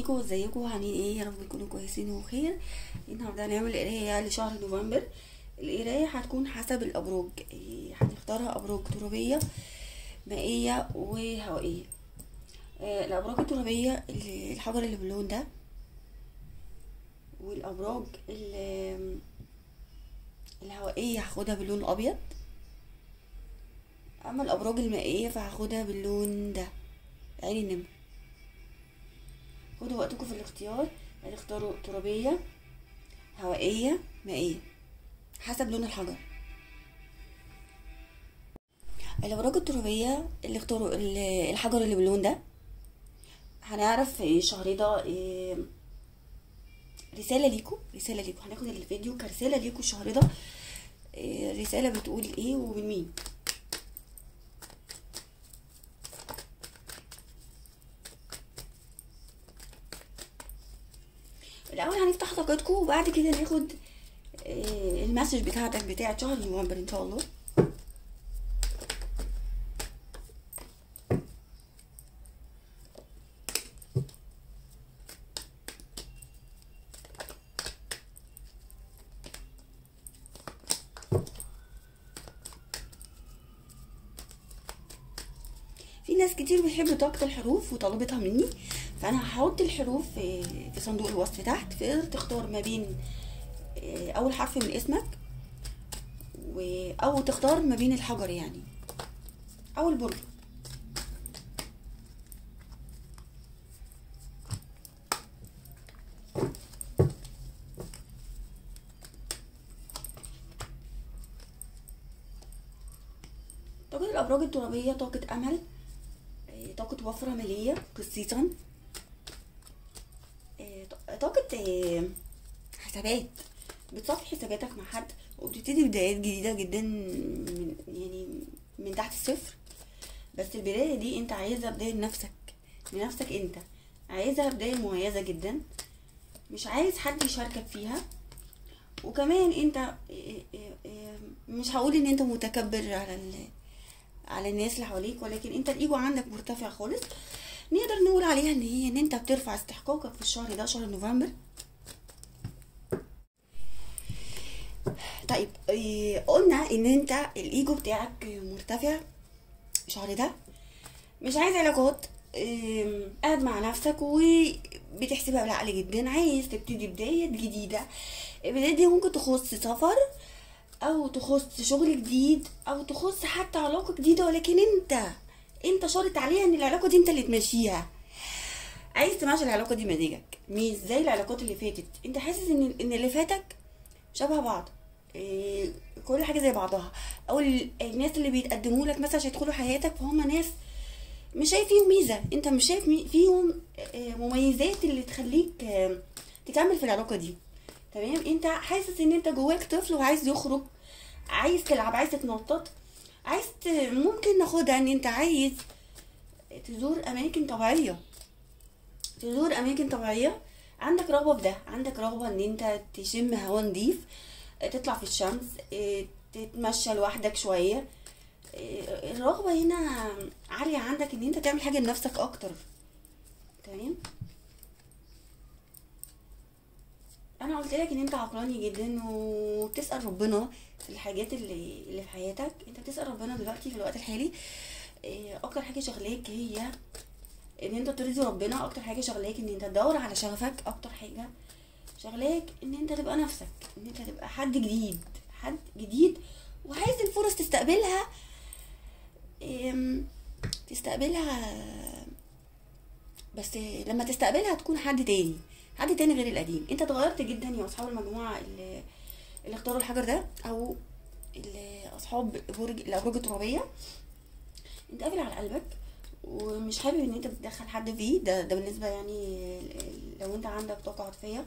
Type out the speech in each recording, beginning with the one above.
بيكم ازيكم عاملين ايه يا رب تكونوا كويسين وخير النهارده هنعمل قرايه لشهر نوفمبر القرايه هتكون حسب الابراج إيه، هنختارها ابراج ترابيه مائيه وهوائيه آه، الابراج الترابيه اللي- الحجر اللي باللون ده والابراج ال- الهوائيه هاخدها باللون الابيض اما الابراج المائيه فهاخدها باللون ده عين النمر خدوا وقتكم في الاختيار هتختاروا ترابية هوائية مائية حسب لون الحجر الأوراق الترابية اللي اختاروا ال- الحجر اللي باللون ده هنعرف الشهر ده إيه، رسالة ليكم رسالة ليكم هناخد الفيديو كرسالة ليكم الشهر ده إيه، رسالة بتقول ايه ومن مين الاول هنفتح طاقتكم وبعد كده ناخد آه، المسج بتاعتك بتاعت شهر نوفمبر ان شاء الله في ناس كتير بتحب طاقة الحروف وطلبتها مني فانا هحط الحروف في في صندوق الوصف تحت تقدر تختار ما بين آه، اول حرف من اسمك و او تختار ما بين الحجر يعني او البرج طاقة الأبراج الترابية طاقة أمل آه، طاقة وفرة مالية خصيصا آه، طاقة آه، حسابات بتصفي حساباتك مع حد وبتبتدي بدايات جديدة جدا من يعني من تحت الصفر بس البداية دي انت عايزها بداية لنفسك لنفسك انت عايزها بداية مميزة جدا مش عايز حد يشاركك فيها وكمان انت آه، آه، آه، مش هقول ان انت متكبر على ال على الناس اللي حواليك ولكن انت الايجو عندك مرتفع خالص نقدر نقول عليها ان هي ان انت بترفع استحقاقك في الشهر ده شهر نوفمبر طيب إيه، قلنا ان انت الايجو بتاعك مرتفع الشهر ده مش عايز علاقات إيه، قاعد مع نفسك وبتحسبها بالعقل جدا عايز تبتدي بداية جديدة البداية دي ممكن تخص سفر او تخص شغل جديد او تخص حتى علاقة جديدة ولكن انت انت شارط عليها ان العلاقة دي انت اللي تمشيها عايز تمشي العلاقة دي مزاجك مش زي العلاقات اللي فاتت انت حاسس ان ان اللي فاتك شبه بعض إيه كل حاجة زي بعضها او ال- الناس اللي بيتقدموا لك مثلا عشان يدخلوا حياتك فهم ناس مش شايف فيهم ميزة انت مش شايف مي- فيهم آه، مميزات اللي تخليك آه، تكمل في العلاقة دي تمام انت حاسس ان انت جواك طفل وعايز يخرج عايز تلعب عايز تتنطط عايز ت... ممكن ناخدها ان انت عايز تزور اماكن طبيعية تزور اماكن طبيعية عندك رغبة في ده عندك رغبة ان انت تشم هوا نضيف تطلع في الشمس اه، تتمشى لوحدك شوية اه، الرغبة هنا عالية عندك ان انت تعمل حاجة لنفسك اكتر تمام انا قلت لك ان انت عقلاني جدا وبتسال ربنا في الحاجات اللي اللي في حياتك انت بتسال ربنا دلوقتي في الوقت الحالي إيه، اكتر حاجه شغلاك هي ان انت ترضي ربنا اكتر حاجه شغلاك ان انت تدور على شغفك اكتر حاجه شغلاك ان انت تبقى نفسك ان انت تبقى حد جديد حد جديد وعايز الفرص تستقبلها إم، تستقبلها بس لما تستقبلها تكون حد تاني حد تاني غير القديم انت اتغيرت جدا يا اصحاب المجموعه اللي, اللي اختاروا الحجر ده او اللي اصحاب برج الابراج الترابيه انت قافل على قلبك ومش حابب ان انت تدخل حد فيه ده ده بالنسبه يعني لو انت عندك طاقه عاطفيه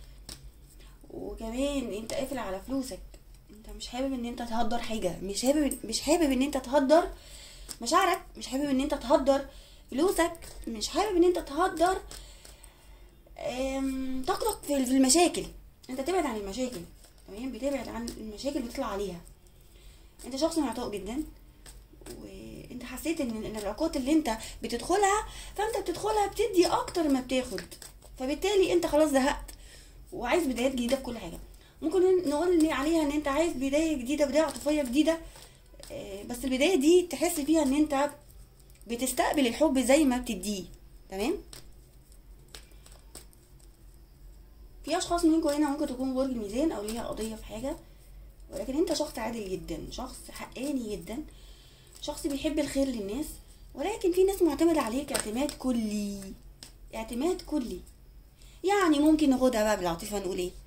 وكمان انت قافل على فلوسك انت مش حابب ان انت تهدر حاجه مش حابب مش حابب ان انت تهدر مشاعرك مش حابب ان انت تهدر فلوسك مش حابب ان انت تهدر أم، طاقتك في في المشاكل انت تبعد عن المشاكل تمام بتبعد عن المشاكل بتطلع عليها انت شخص معطاء جدا وانت حسيت ان إن العلاقات اللي انت بتدخلها فانت بتدخلها بتدي اكتر ما بتاخد فبالتالي انت خلاص زهقت وعايز بدايات جديده في كل حاجه ممكن نقول إن عليها ان انت عايز بدايه جديده بدايه عاطفيه جديده آه، بس البدايه دي تحس فيها ان انت بتستقبل الحب زي ما بتديه تمام في اشخاص منكم هنا ممكن تكون برج الميزان او ليها قضيه في حاجه ولكن انت شخص عادل جدا شخص حقاني جدا شخص بيحب الخير للناس ولكن في ناس معتمدة عليك اعتماد كلي اعتماد كلي يعني ممكن ناخدها بقى بالعاطفة نقول ايه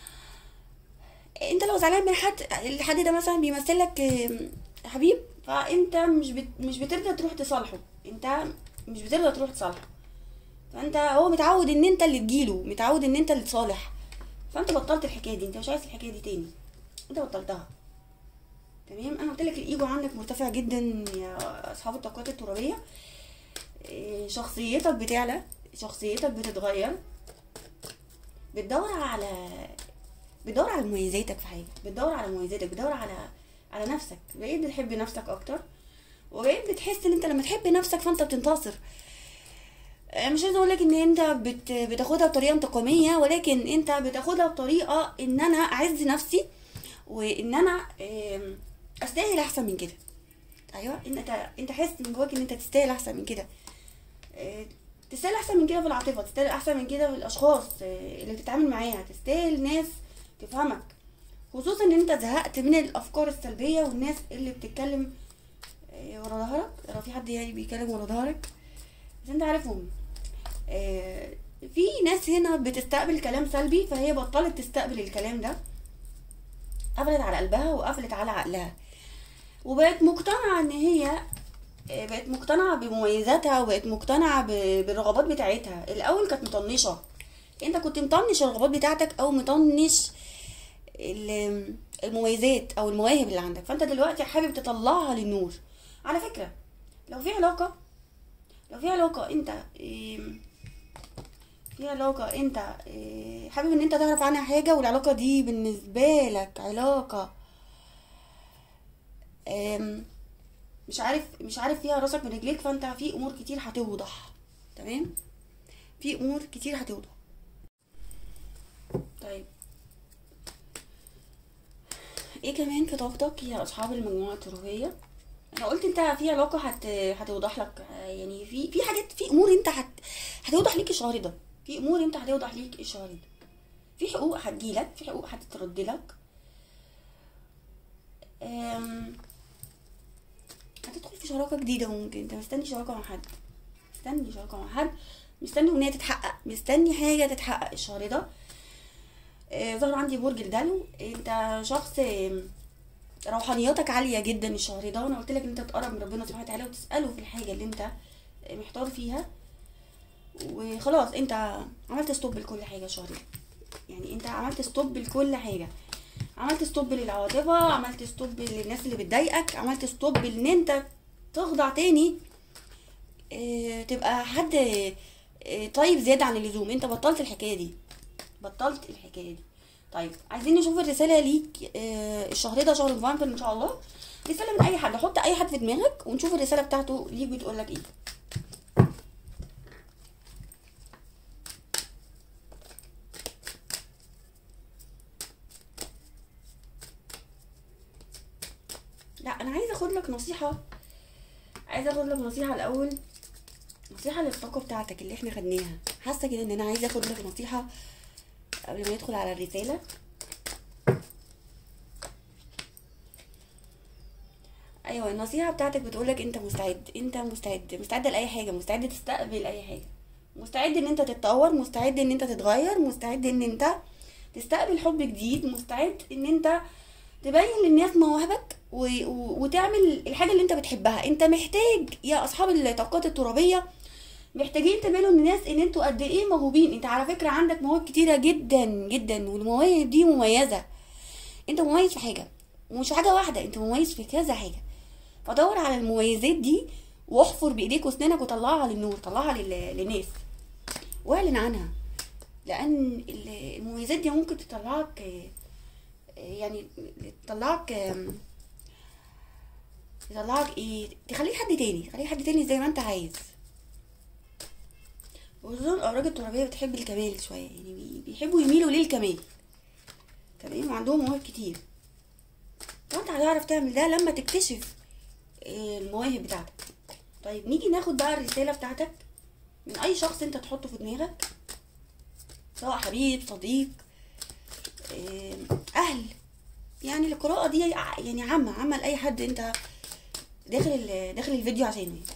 انت لو زعلان من حد الحد ده مثلا بيمثل لك آم، حبيب فانت مش بت... مش بترضى تروح تصالحه انت مش بترضى تروح تصالحه فانت هو متعود ان انت اللي تجيله متعود ان انت اللي تصالح فانت بطلت الحكايه دي انت مش عايز الحكايه دي تاني انت بطلتها تمام انا قلت لك الايجو عندك مرتفع جدا يا اصحاب الطاقات الترابيه إيه، شخصيتك بتعلى شخصيتك بتتغير بتدور على بتدور على مميزاتك في حاجه بتدور على مميزاتك بتدور على على نفسك بقيت بتحب نفسك اكتر وبقيت بتحس ان انت لما تحب نفسك فانت بتنتصر آه، مش عايزه اقول لك ان انت بت... بتاخدها بطريقه انتقاميه ولكن انت بتاخدها بطريقه ان انا اعز نفسي وان انا آم، استاهل احسن من كده ايوه انت انت حاسس من جواك ان انت تستاهل احسن من كده آه، تستاهل احسن من كده في العاطفه تستاهل احسن من كده في الاشخاص آه، اللي بتتعامل معاها تستاهل ناس تفهمك خصوصا ان انت زهقت من الافكار السلبيه والناس اللي بتتكلم آه، ورا ظهرك لو في حد يعني بيتكلم ورا ظهرك بس انت عارفهم آه، في ناس هنا بتستقبل كلام سلبي فهي بطلت تستقبل الكلام ده قفلت على قلبها وقفلت على عقلها وبقت مقتنعة ان هي آه، بقت مقتنعة بمميزاتها وبقت مقتنعة ب- بالرغبات بتاعتها الاول كانت مطنشة انت كنت مطنش الرغبات بتاعتك او مطنش ال- المميزات او المواهب اللي عندك فانت دلوقتي حابب تطلعها للنور على فكرة لو في علاقة لو في علاقة انت آم، في علاقة انت آه، حابب ان انت تعرف عنها حاجة والعلاقة دي بالنسبة لك علاقة آم، مش عارف مش عارف فيها راسك من رجليك فانت في امور كتير هتوضح تمام في امور كتير هتوضح طيب ايه كمان في طاقتك يا اصحاب المجموعة الترابية انا قلت انت في علاقة هت... هتوضح لك آه، يعني في في حاجات في امور انت هت... هتوضح ليك الشهر ده في امور انت هتوضح ليك الشهر ده في حقوق هتجيلك في حقوق هتترد لك أم... هتدخل في شراكة جديدة ممكن انت مستني شراكة مع حد مستني شراكة مع حد مستني امنية تتحقق مستني حاجة تتحقق الشهر ده آه، ظهر عندي برج الدلو انت شخص آم، روحانياتك عالية جدا الشهر ده وانا قلت لك ان انت تقرب من ربنا سبحانه وتعالى وتسأله في الحاجة اللي انت محتار فيها وخلاص انت عملت ستوب لكل حاجة الشهر ده يعني انت عملت ستوب لكل حاجة عملت ستوب للعاطفة عملت ستوب للناس اللي بتضايقك عملت ستوب ان انت تخضع تاني اه تبقى حد اه طيب زيادة عن اللزوم انت بطلت الحكاية دي بطلت الحكاية دي طيب عايزين نشوف الرسالة ليك اه الشهر ده شهر نوفمبر ان شاء الله رسالة من اي حد حط اي حد في دماغك ونشوف الرسالة بتاعته ليك بتقول لك ايه لا انا عايزه اخد لك نصيحه عايزه اخد لك نصيحه الاول نصيحه للطاقه بتاعتك اللي احنا خدناها حاسه كده ان انا عايزه اخد لك نصيحه قبل ما ندخل على الرساله ايوه النصيحه بتاعتك بتقولك انت مستعد انت مستعد مستعد لاي حاجه مستعد تستقبل اي حاجه مستعد ان انت تتطور مستعد ان انت تتغير مستعد ان انت تستقبل حب جديد مستعد ان انت تبين للناس مواهبك و... و... وتعمل الحاجه اللي انت بتحبها انت محتاج يا اصحاب الطاقات الترابيه محتاجين تبينوا للناس ان انتوا قد ايه موهوبين انت على فكره عندك مواهب كتيره جدا جدا والمواهب دي مميزه انت مميز في حاجه ومش حاجه واحده انت مميز في كذا حاجه فدور على المميزات دي واحفر بايديك واسنانك وطلعها للنور طلعها لل... للناس واعلن عنها لان ال- المميزات دي ممكن تطلعك آه، يعني تطلعك آم، تطلعك ايه تخليك حد تاني تخليك حد تاني زي ما انت عايز وخصوصا الابراج الترابيه بتحب الكمال شويه يعني بي- بيحبوا يميلوا للكمال تمام وعندهم مواهب كتير فانت هتعرف تعمل ده لما تكتشف آه، المواهب بتاعتك طيب نيجي ناخد بقى الرساله بتاعتك من اي شخص انت تحطه في دماغك سواء حبيب صديق آه، اهل يعني القراءه دي ع- يعني عامه عامه لاي حد انت داخل ال- داخل الفيديو عشانه يعني.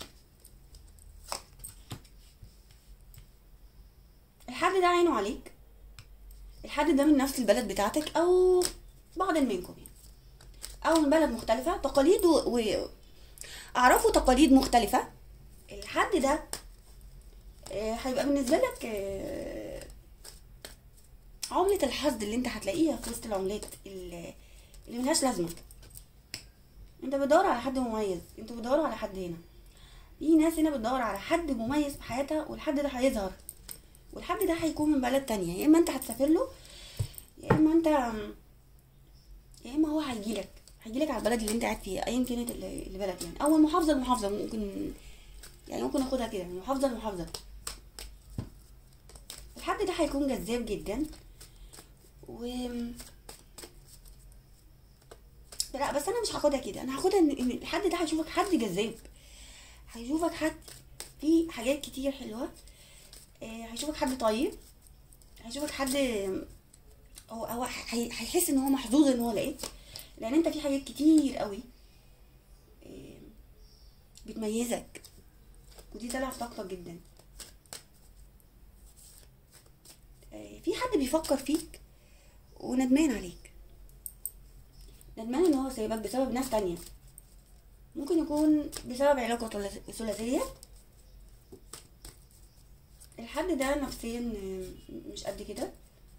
الحد ده عينه عليك الحد ده من نفس البلد بتاعتك او بعض منكم يعني او من بلد مختلفه تقاليد و... و... اعرفوا تقاليد مختلفه الحد ده آه، هيبقى بالنسبه لك آه، عملة الحظ اللي انت هتلاقيها في وسط العملات اللي اللي ملهاش لازمة انت بتدور على حد مميز انت بتدور على حد هنا في ناس هنا بتدور على حد مميز في حياتها والحد ده هيظهر والحد ده هيكون من بلد تانية يا اما انت هتسافر له يا اما انت يا اما هو هيجيلك هيجيلك على البلد اللي انت قاعد فيها ايا كانت ال- البلد يعني او من محافظة لمحافظة ممكن يعني ممكن ناخدها كده من محافظة لمحافظة الحد ده هيكون جذاب جدا و لا بس انا مش هاخدها كده انا هاخدها ان إن الحد ده هيشوفك حد جذاب هيشوفك حد فيه حاجات كتير حلوه آه، هيشوفك حد طيب هيشوفك حد هو هو هي- هيحس ان هو محظوظ ان هو لقيت لان انت في حاجات كتير قوي آه، بتميزك ودي طالعه في طاقتك جدا آه، في حد بيفكر فيك وندمان عليك ندمان ان هو سايبك بسبب ناس تانية ممكن يكون بسبب علاقة ثلاث- ثلاثية الحد ده نفسيا آه، مش قد كده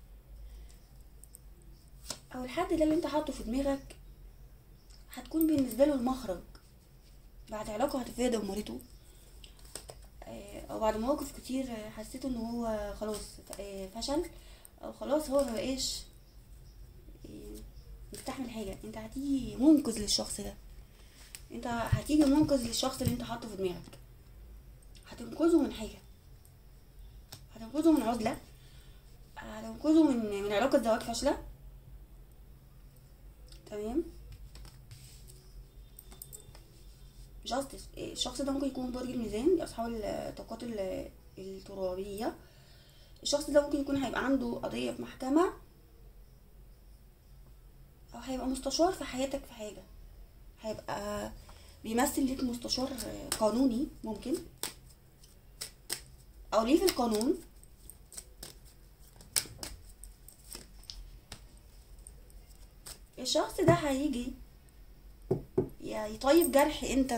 او الحد ده اللي انت حاطه في دماغك هتكون بالنسبة له المخرج بعد علاقة هتفيد دمرته آه، او بعد مواقف كتير آه، حسيت ان هو خلاص ف- آه، فشل او خلاص هو مبقاش آه، مستحمل حاجة انت هتيجي منقذ للشخص ده انت هتيجي منقذ للشخص اللي انت حاطه في دماغك هتنقذه من حاجة هتنقذه من عزلة هتنقذه من من علاقة زواج فاشلة تمام جاستس الشخص ده ممكن يكون برج الميزان اصحاب الطاقات ال- الترابيه الشخص ده ممكن يكون هيبقى عنده قضيه في محكمه او هيبقى مستشار في حياتك في حاجه هيبقى بيمثل ليك مستشار قانوني ممكن او ليه في القانون الشخص ده هيجي يا يطيب جرح انت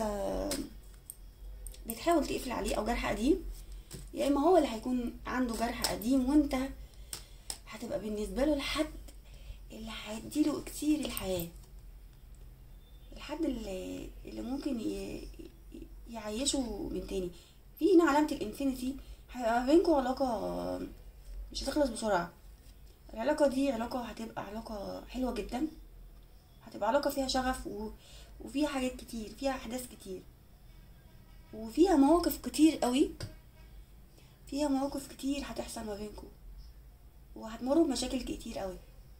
بتحاول تقفل عليه او جرح قديم يا اما هو اللي هيكون عنده جرح قديم وانت هتبقى بالنسبه له الحد اللي هيديله كتير الحياه الحد اللي, اللي ممكن ي- ي- يعيشه من تاني في هنا علامه الانفينيتي هيبقى ما بينكم علاقه مش هتخلص بسرعه العلاقه دي علاقه هتبقى علاقه حلوه جدا هتبقى علاقه فيها شغف و... وفيها حاجات كتير فيها احداث كتير وفيها مواقف كتير قوي فيها مواقف كتير هتحصل ما بينكم وهتمروا بمشاكل كتير قوي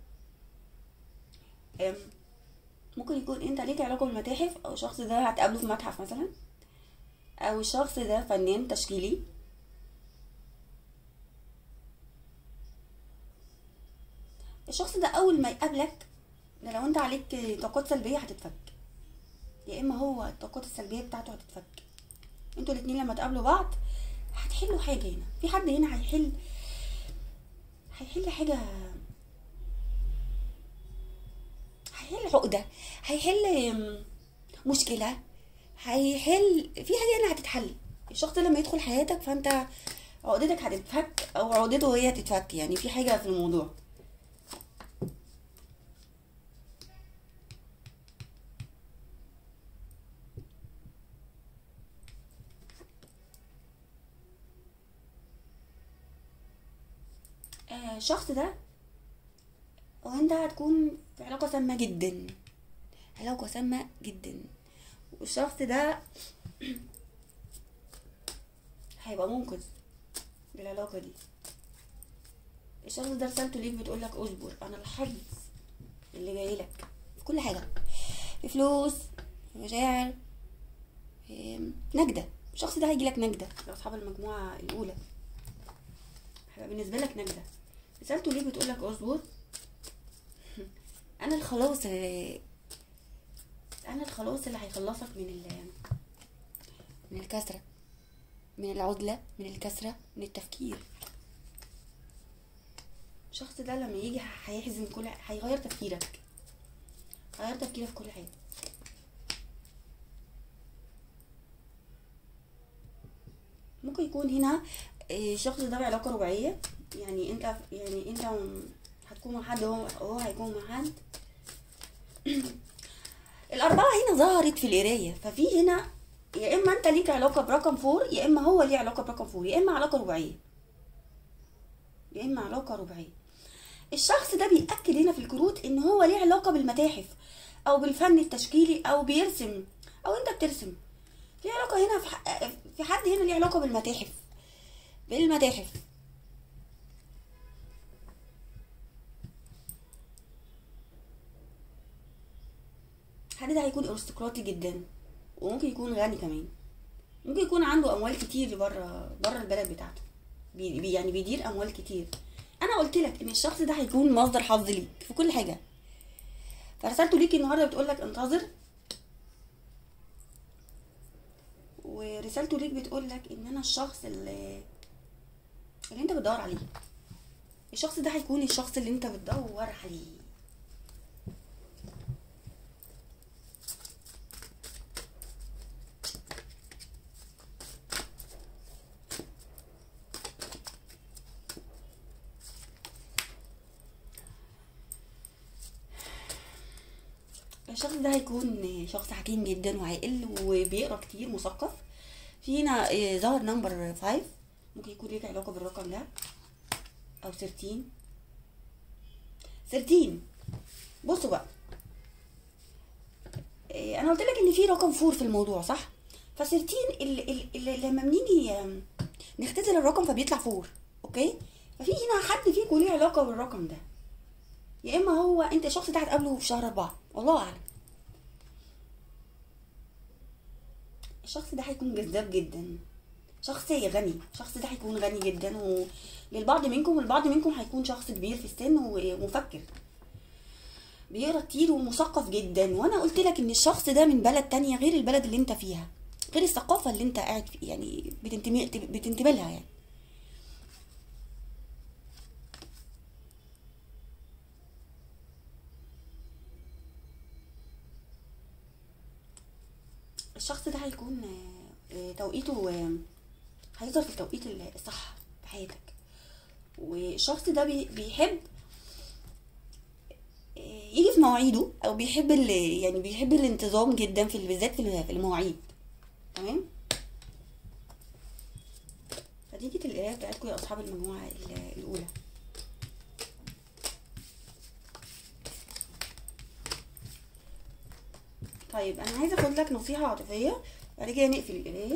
أم، ممكن يكون انت ليك علاقه بالمتاحف او الشخص ده هتقابله في متحف مثلا او الشخص ده فنان تشكيلي الشخص ده اول ما يقابلك ده لو انت عليك طاقات سلبيه هتتفك يا اما هو الطاقات السلبيه بتاعته هتتفك انتوا الاتنين لما تقابلوا بعض هتحلوا حاجه هنا في حد هنا هيحل هيحل حاجه هيحل عقده هيحل ام، مشكله هيحل في حاجه هنا هتتحل الشخص ده لما يدخل حياتك فانت عقدتك هتتفك او عقدته هي هتتفك يعني في حاجه في الموضوع آه، الشخص ده وانت هتكون في علاقة سامة جدا علاقة سامة جدا والشخص ده هيبقى منقذ للعلاقة دي الشخص ده رسالته ليك بتقول لك اصبر انا الحظ اللي جاي لك في كل حاجة في فلوس في مشاعر في نجدة الشخص ده هيجي لك نجدة لأصحاب المجموعة الأولى هيبقى بالنسبة لك نجدة رسالته ليك بتقول لك اصبر انا الخلاص اللي انا الخلاص اللي هيخلصك من ال من الكسرة من العزلة من الكسرة من التفكير الشخص ده لما يجي هيحزن كل هيغير تفكيرك هيغير تفكيرك في كل حاجة ممكن يكون هنا آه، الشخص ده بعلاقة رباعية يعني انت يعني انت هتكون مع حد وهو هو هيكون مع حد الأربعة هنا ظهرت في القراية ففي هنا يا إما أنت ليك علاقة برقم فور يا إما هو ليه علاقة برقم فور يا إما علاقة رباعية يا إما علاقة رباعية الشخص ده بيأكد هنا في الكروت إن هو ليه علاقة بالمتاحف أو بالفن التشكيلي أو بيرسم أو أنت بترسم في علاقة هنا في, ح- في حد هنا ليه علاقة بالمتاحف بالمتاحف حد ده هيكون ارستقراطي جدا وممكن يكون غني كمان ممكن يكون عنده اموال كتير بره بره البلد بتاعته بي بي- يعني بيدير اموال كتير انا قلت لك ان الشخص ده هيكون مصدر حظ ليك في كل حاجه فرسالته ليك النهارده بتقول لك انتظر ورسالته ليك بتقول لك ان انا الشخص اللي اللي انت بتدور عليه الشخص ده هيكون الشخص اللي انت بتدور عليه الشخص ده هيكون شخص حكيم جدا وعاقل وبيقرا كتير مثقف في هنا آه، ظهر نمبر 5 ممكن يكون ليك علاقه بالرقم ده او 13 13 بصوا بقى آه، انا قلت لك ان في رقم فور في الموضوع صح ف 13 اللي, اللي, اللي لما بنيجي آم، نختزل الرقم فبيطلع فور اوكي ففي هنا حد فيكم ليه علاقه بالرقم ده يا اما هو انت الشخص ده هتقابله في شهر اربعة والله اعلم الشخص ده هيكون جذاب جدا شخص غني الشخص ده هيكون غني جدا وللبعض منكم والبعض منكم هيكون شخص كبير في السن ومفكر بيقرا كتير ومثقف جدا وانا قلت لك ان الشخص ده من بلد تانية غير البلد اللي انت فيها غير الثقافة اللي انت قاعد فيه يعني بتنتمي بتنتمي لها يعني الشخص ده هيكون آه، آه، توقيته آه، هيظهر في التوقيت الصح في حياتك والشخص ده بي- بيحب آه، يجي في مواعيده او بيحب ال- يعني بيحب الانتظام جدا في بالذات في ال- في المواعيد تمام فدي كانت القرايه بتاعتكم يا اصحاب المجموعه ال- الاولى طيب انا عايزه اخد لك نصيحه عاطفيه بعد كده نقفل القرايه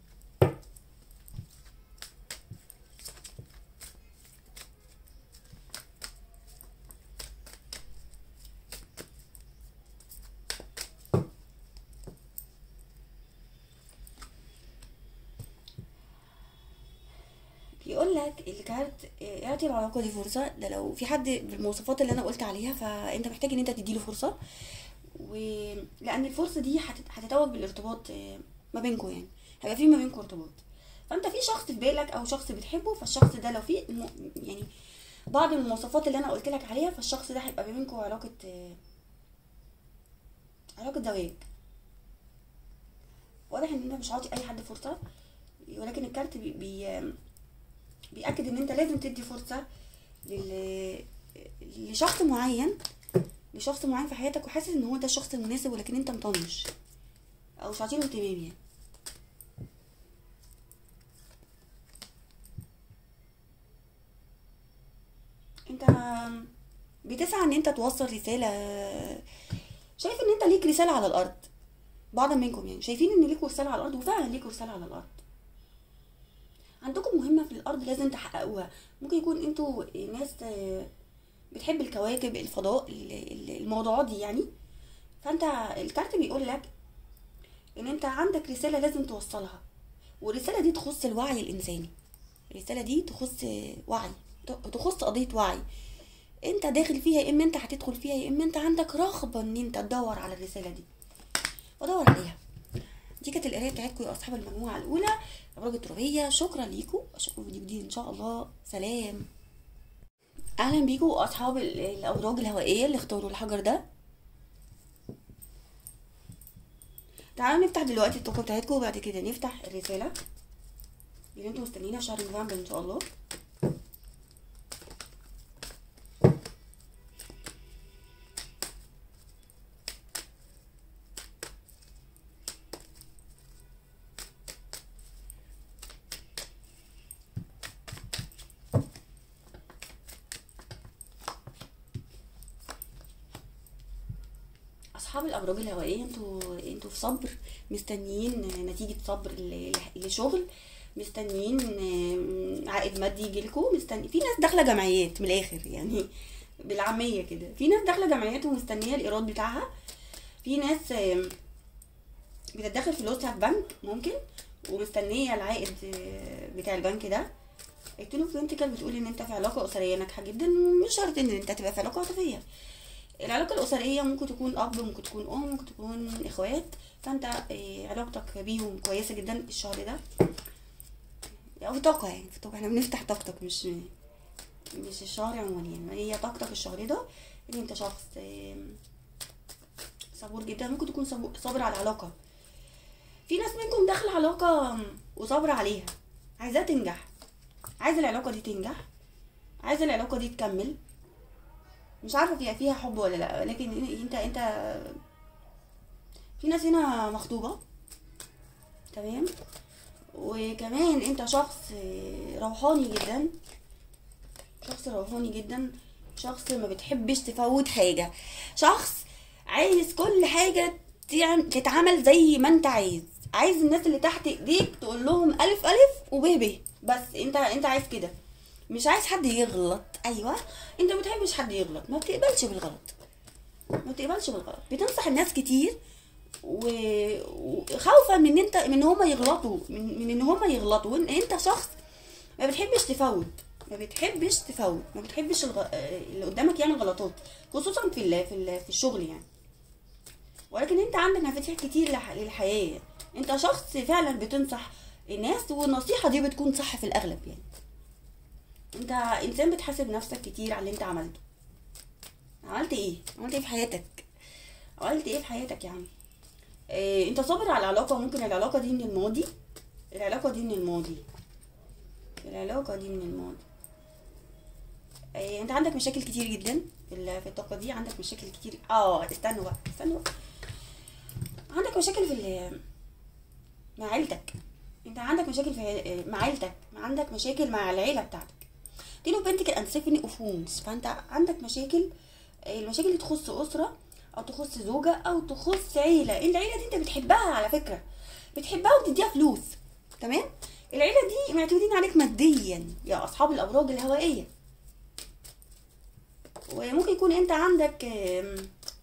بيقول لك الكارت آه، اعطي العلاقه دي فرصه ده لو في حد بالمواصفات اللي انا قلت عليها فانت محتاج ان انت تديله فرصه ولان الفرصه دي هتت- هتتوج بالارتباط آه، ما بينكم يعني هيبقى في ما بينكم ارتباط فانت في شخص في بالك او شخص بتحبه فالشخص ده لو في م- يعني بعض المواصفات اللي انا قلت لك عليها فالشخص ده هيبقى ما بينكم علاقه آه، علاقه زواج واضح ان انت مش عاطي اي حد فرصه ولكن الكارت بي, بي بيأكد ان انت لازم تدي فرصة لل... لشخص معين لشخص معين في حياتك وحاسس ان هو ده الشخص المناسب ولكن انت مطنش او مش عاطيله اهتمام يعني انت بتسعى ان انت توصل رسالة شايف ان انت ليك رسالة على الارض بعض منكم يعني شايفين ان ليكوا رسالة على الارض وفعلا ليكوا رسالة على الارض عندكم مهمة في الأرض لازم تحققوها ممكن يكون انتوا ناس آه، بتحب الكواكب الفضاء ال- ال- الموضوعات دي يعني فانت الكارت بيقول لك ان انت عندك رسالة لازم توصلها والرسالة دي تخص الوعي الإنساني الرسالة دي تخص وعي تخص قضية وعي انت داخل فيها يا اما انت هتدخل فيها يا اما انت عندك رغبة ان انت تدور على الرسالة دي ودور عليها دي كانت القرايه بتاعتكم يا اصحاب المجموعه الاولى ابراج الترابيه شكرا ليكم اشوفكم في فيديو جديد ان شاء الله سلام اهلا بيكم اصحاب ال- الابراج الهوائيه اللي اختاروا الحجر ده تعالوا نفتح دلوقتي الطاقه بتاعتكم وبعد كده نفتح الرساله اللي انتوا مستنيينها في شهر نوفمبر ان شاء الله اصحاب الابراج الهوائيه انتوا انتوا في صبر مستنيين نتيجه صبر ل- ل- لشغل مستنيين آم، عائد مادي يجيلكوا مستني في ناس داخله جمعيات من الاخر يعني بالعاميه كده في ناس داخله جمعيات ومستنيه الايراد بتاعها في ناس آم، بتدخل فلوسها في بنك ممكن ومستنيه العائد آه، بتاع البنك ده التونو بنتكل بتقول ان انت في علاقه اسريه ناجحه جدا مش شرط ان انت تبقى في علاقه عاطفيه العلاقة الأسرية ممكن تكون أب ممكن تكون أم ممكن تكون إخوات فأنت إيه، علاقتك بيهم كويسة جدا الشهر ده أو طاقة يعني في طاقة احنا بنفتح طاقتك مش مش الشهر عموما يعني هي طاقتك الشهر ده إن أنت شخص إيه، صبور جدا ممكن تكون صبو- صابر على العلاقة في ناس منكم داخلة علاقة وصابرة عليها عايزاها تنجح عايزة العلاقة دي تنجح عايزة العلاقة دي تكمل مش عارفه فيها فيها حب ولا لا لكن انت انت في ناس هنا مخطوبه تمام وكمان انت شخص روحاني جدا شخص روحاني جدا شخص ما بتحبش تفوت حاجه شخص عايز كل حاجه تعم- تتعمل زي ما انت عايز عايز الناس اللي تحت ايديك تقول لهم الف الف وب ب بس انت انت عايز كده مش عايز حد يغلط ايوه انت ما بتحبش حد يغلط ما بتقبلش بالغلط ما بتقبلش بالغلط بتنصح الناس كتير و- وخوفا من ان انت من ان هما يغلطوا من, من ان هما يغلطوا وان انت شخص ما بتحبش تفوت ما بتحبش تفوت ما بتحبش الغ... اللي قدامك يعمل غلطات خصوصا في ال... في, ال... في الشغل يعني ولكن انت عندك مفاتيح كتير لح... للحياه انت شخص فعلا بتنصح الناس والنصيحه دي بتكون صح في الاغلب يعني انت انسان بتحاسب نفسك كتير على اللي انت عملته عملت ايه عملت ايه في حياتك عملت ايه في حياتك يا عم إيه انت صابر على العلاقه ممكن العلاقه دي من الماضي العلاقه دي من الماضي العلاقه دي من الماضي إيه انت عندك مشاكل كتير جدا في ال- في الطاقه دي عندك مشاكل كتير اه استنوا بقى استنوا بقى عندك مشاكل في ال- مع عيلتك انت عندك مشاكل في عيل- مع عيلتك عندك مشاكل مع العيله بتاعتك تينو بنتك انسفني اوفونز فانت عندك مشاكل المشاكل اللي تخص اسره او تخص زوجه او تخص عيله العيله دي انت بتحبها على فكره بتحبها وبتديها فلوس تمام العيله دي معتمدين عليك ماديا يا اصحاب الابراج الهوائيه وممكن يكون انت عندك آم،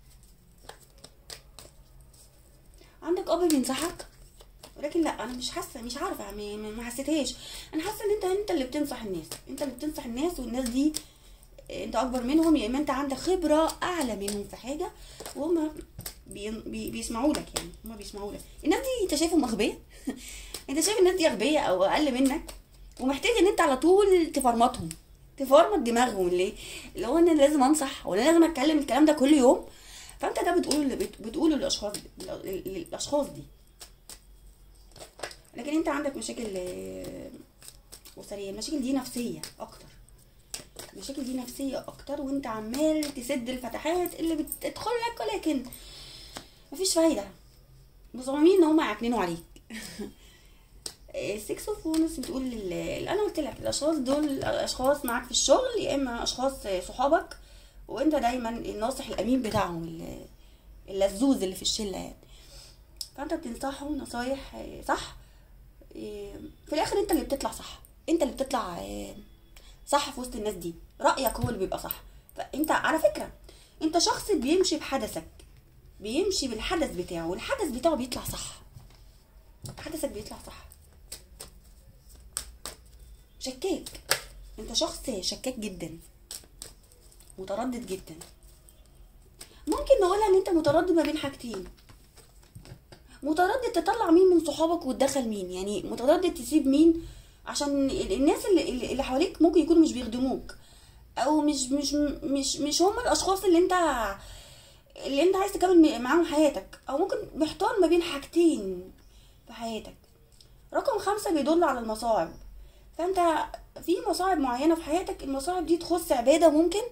عندك اب بينصحك ولكن لا انا مش حاسه مش عارفه ما- ما ما حسيتهاش انا حاسه ان انت انت اللي بتنصح الناس انت اللي بتنصح الناس والناس دي انت اكبر منهم يا اما انت عندك خبره اعلى منهم في حاجه وهم بي بي بيسمعوا لك يعني هم بيسمعوا لك الناس دي انت شايفهم اغبياء انت شايف الناس دي اغبياء او اقل منك ومحتاج ان انت على طول تفرمطهم تفرمط دماغهم اللي اللي هو انا لازم انصح ولا لازم اتكلم الكلام ده كل يوم فانت ده بتقوله بت- بتقوله للاشخاص للاشخاص دي لكن انت عندك مشاكل آه، اسريه المشاكل دي نفسيه اكتر المشاكل دي نفسيه اكتر وانت عمال تسد الفتحات اللي بتدخل لك ولكن مفيش فايده مصممين ان هم يعكننوا عليك السكس اوف وونس بتقول ال- اللي انا قلت لك الاشخاص دول اشخاص معاك في الشغل يا اما اشخاص صحابك وانت دايما الناصح الامين بتاعهم ال- اللزوز اللي في الشله يعني فانت بتنصحهم نصايح آه، صح آه، في الاخر انت اللي بتطلع صح انت اللي بتطلع آه، صح في وسط الناس دي رايك هو اللي بيبقى صح فانت على فكره انت شخص بيمشي بحدثك بيمشي بالحدث بتاعه والحدث بتاعه بيطلع صح حدثك بيطلع صح شكاك انت شخص شكاك جدا متردد جدا ممكن نقولها ان انت متردد ما بين حاجتين متردد تطلع مين من صحابك وتدخل مين يعني متردد تسيب مين عشان ال- الناس اللي, اللي اللي حواليك ممكن يكونوا مش بيخدموك او مش مش مش مش هم الاشخاص اللي انت اللي انت عايز تكمل م- معاهم حياتك او ممكن محتار ما بين حاجتين في حياتك رقم خمسة بيدل على المصاعب فانت في مصاعب معينة في حياتك المصاعب دي تخص عبادة ممكن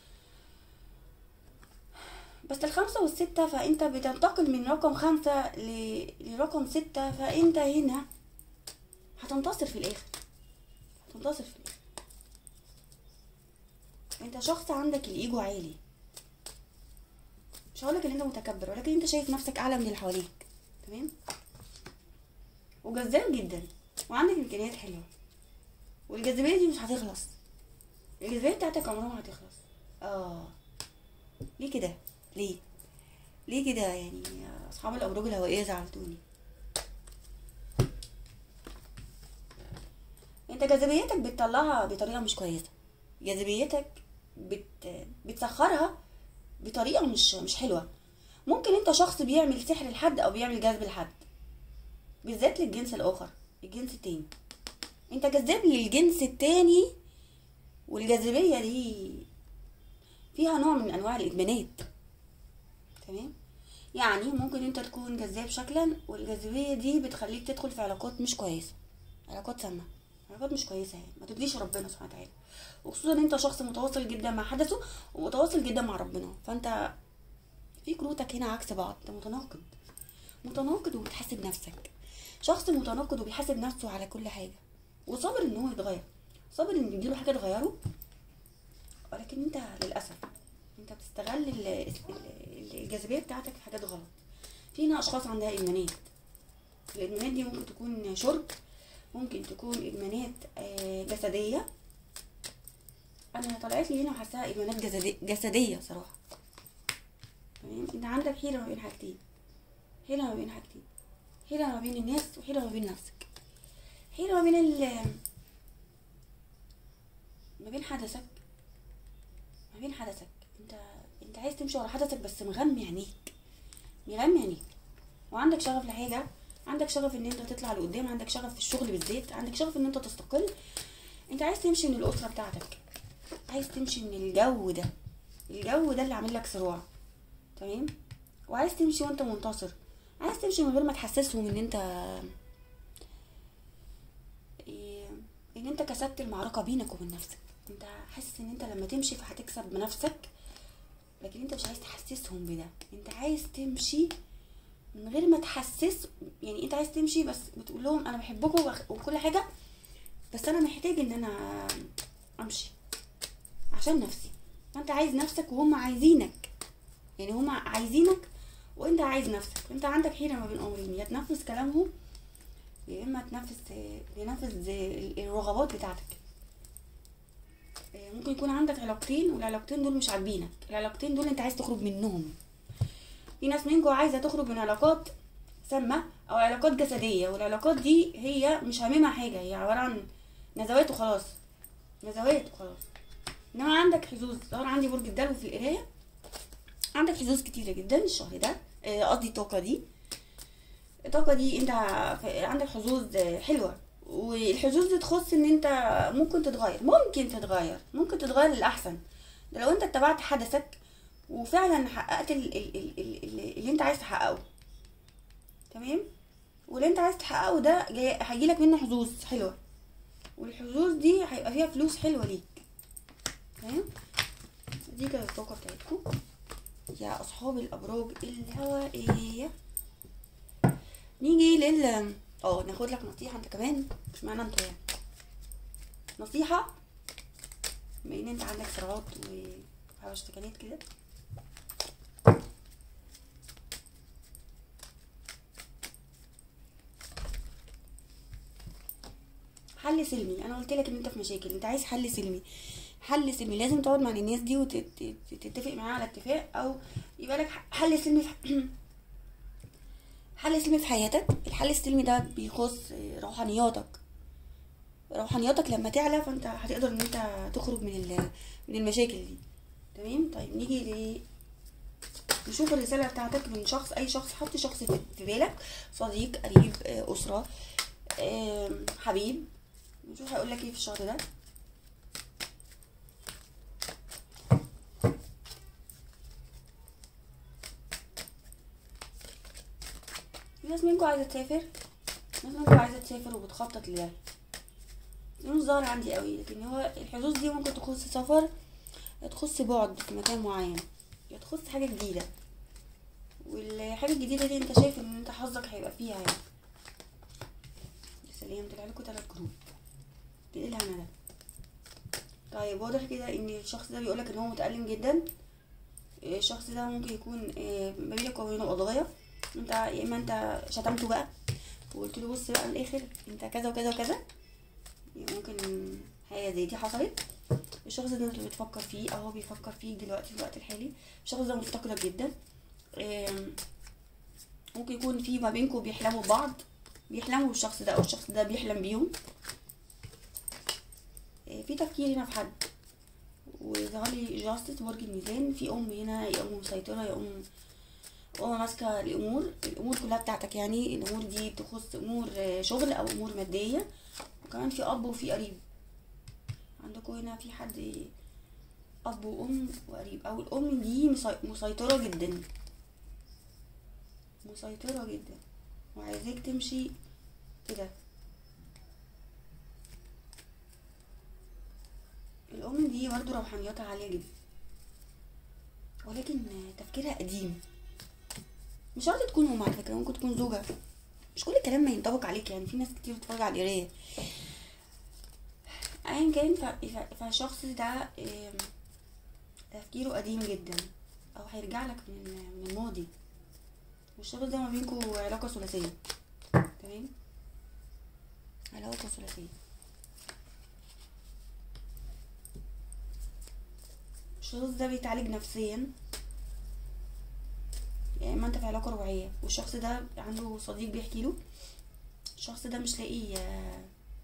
بس الخمسة والستة فانت بتنتقل من رقم خمسة ل... لرقم ستة فانت هنا هتنتصر في الاخر هتنتصر في الاخر انت شخص عندك الايجو عالي مش هقولك ان انت متكبر ولكن انت شايف نفسك اعلى من اللي حواليك تمام وجذاب جدا وعندك امكانيات حلوه والجاذبيه دي مش هتخلص الجاذبيه بتاعتك عمرها ما هتخلص اه ليه كده ليه ليه كده يعني اصحاب الابراج الهوائيه زعلتوني انت جاذبيتك بتطلعها بطريقه مش كويسه جاذبيتك بت... بتسخرها بطريقه مش مش حلوه ممكن انت شخص بيعمل سحر لحد او بيعمل جذب لحد بالذات للجنس الاخر الجنس التاني انت جذاب للجنس التاني والجاذبيه دي فيها نوع من انواع الادمانات تمام يعني ممكن انت تكون جذاب شكلا والجاذبيه دي بتخليك تدخل في علاقات مش كويسه علاقات سامه علاقات مش كويسه يعني ما ترضيش ربنا سبحانه وتعالى وخصوصا ان انت شخص متواصل جدا مع حدثه ومتواصل جدا مع ربنا فانت في كروتك هنا عكس بعض انت متناقض متناقض وبتحاسب نفسك شخص متناقض وبيحاسب نفسه على كل حاجه وصابر ان هو يتغير صابر ان يجيله حاجه تغيره ولكن انت للاسف انت بتستغل ال- ال- الجاذبيه بتاعتك في حاجات غلط في هنا اشخاص عندها ادمانات الادمانات دي ممكن تكون شرب ممكن تكون ادمانات آه، جسديه انا طلعت لي هنا وحاساها ادمانات جسدي- جسديه صراحه تمام انت عندك حيره ما بين حاجتين حيره ما بين حاجتين حيره ما بين الناس وحيره ما بين نفسك حيره ما بين ال ما بين حدثك ما بين حدثك انت انت عايز تمشي ورا حدثك بس مغمي عينيك مغمي عينيك وعندك شغف لحاجه عندك شغف ان انت تطلع لقدام عندك شغف في الشغل بالذات عندك شغف ان انت تستقل انت عايز تمشي من الاسره بتاعتك عايز تمشي من الجو ده الجو ده اللي عامل لك صراع تمام وعايز تمشي وانت منتصر عايز تمشي من غير ما تحسسهم ان انت إيه، ان انت كسبت المعركه بينك وبين نفسك انت حاسس ان انت لما تمشي فهتكسب بنفسك لكن انت مش عايز تحسسهم بده انت عايز تمشي من غير ما تحسس يعني انت عايز تمشي بس بتقول لهم انا بحبكم وبخ- وكل حاجه بس انا محتاج ان انا امشي عشان نفسي فانت عايز نفسك وهم عايزينك يعني هما عايزينك وانت عايز نفسك انت عندك حيره ما بين امرين يا تنفذ كلامهم يا اما تنفذ تنفذ الرغبات بتاعتك ممكن يكون عندك علاقتين والعلاقتين دول مش عاجبينك العلاقتين دول انت عايز تخرج منهم في ناس منكم عايزه تخرج من علاقات سامه او علاقات جسديه والعلاقات دي هي مش هاممها حاجه هي عباره عن نزوات وخلاص نزوات وخلاص انما عندك حظوظ ظهر عندي برج الدلو في القرايه عندك حظوظ كتيره جدا الشهر ده آه، قصدي الطاقه دي الطاقه دي انت ف- عندك حظوظ آه، حلوه والحظوظ دي تخص ان انت ممكن تتغير ممكن تتغير ممكن تتغير للاحسن ده لو انت اتبعت حدثك وفعلا حققت ال- ال- ال- ال- ال- اللي انت عايز تحققه تمام واللي انت عايز تحققه ده جاي هيجيلك منه حظوظ حلوه والحظوظ دي هيبقى فيها فلوس حلوه ليك تمام دي كانت الطاقه بتاعتكم يا اصحاب الابراج الهوائيه نيجي لل اه ناخد لك نصيحه انت كمان مش معنى انت يعني نصيحه بما ان انت عندك صراعات وحبشتكنات كده حل سلمي انا قلت لك ان انت في مشاكل انت عايز حل سلمي حل سلمي لازم تقعد مع الناس دي وتتفق معاها على اتفاق او يبقى لك حل سلمي في حل سلمي في حياتك الحل السلمي ده بيخص روحانياتك روحانياتك لما تعلى فانت هتقدر ان انت تخرج من ال- من المشاكل دي تمام طيب نيجي ل نشوف الرسالة بتاعتك من شخص أي شخص حط شخص في في بالك صديق قريب آه، أسرة آم، حبيب نشوف هيقول لك ايه في الشهر ده في ناس منكم عايزة تسافر ناس منكم عايزة تسافر وبتخطط لده دي مش ظاهرة عندي قوي لكن هو الحظوظ دي ممكن تخص سفر يا تخص بعد في مكان معين يا تخص حاجة جديدة والحاجة الجديدة دي انت شايف ان انت حظك هيبقى فيها يعني يا سلام طلع لكم تلات جروب ايه الهنا ده طيب واضح كده ان الشخص ده بيقولك ان هو متألم جدا الشخص ده ممكن يكون آه، ما بينك وبينه قضايا انت يا اما انت شتمته بقى وقلت له بص بقى الاخر انت كذا وكذا وكذا يعني ممكن حاجه زي دي حصلت الشخص ده انت بتفكر فيه او هو بيفكر فيك دلوقتي في الوقت الحالي الشخص ده مفتقدك جدا آم، ممكن يكون في ما بينكم بيحلموا ببعض بيحلموا بالشخص ده او الشخص ده بيحلم بيهم آه، في تفكير هنا في حد وظهر لي جاستس برج الميزان في ام هنا يا ام مسيطره يا ام ام ماسكه الامور الامور كلها بتاعتك يعني الامور دي تخص امور آه، شغل او امور ماديه وكمان في اب وفي قريب عندكم هنا في حد اب وام وقريب او الام دي مسي- مسيطره جدا مسيطره جدا وعايزاك تمشي كده الام دي برضه روحانياتها عاليه جدا ولكن تفكيرها قديم مش شرط تكون ام على فكره ممكن تكون زوجة مش كل الكلام ما ينطبق عليك يعني في ناس كتير بتتفرج على القرايه ايا كان ف- ف- فالشخص ده آم، تفكيره قديم جدا او هيرجع لك من من الماضي والشخص ده ما بينكوا علاقه ثلاثيه تمام علاقه ثلاثيه الشخص ده بيتعالج نفسيا يا اما انت في علاقه روعيه والشخص ده عنده صديق بيحكي له الشخص ده مش لاقي آه،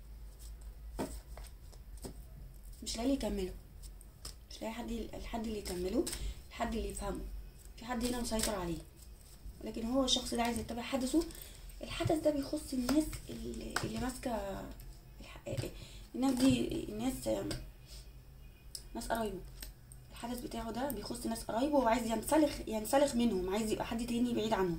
مش لاقي يكمله مش لاقي حد الحد اللي يكمله الحد اللي يفهمه في حد هنا مسيطر عليه ولكن هو الشخص ده عايز يتبع حدثه الحدث ده بيخص الناس اللي, اللي ماسكه الح- الناس دي الناس آم، ناس قرايبه الحدث بتاعه ده بيخص ناس قرايبه وعايز ينسلخ ينسلخ منهم عايز يبقى حد تاني بعيد عنهم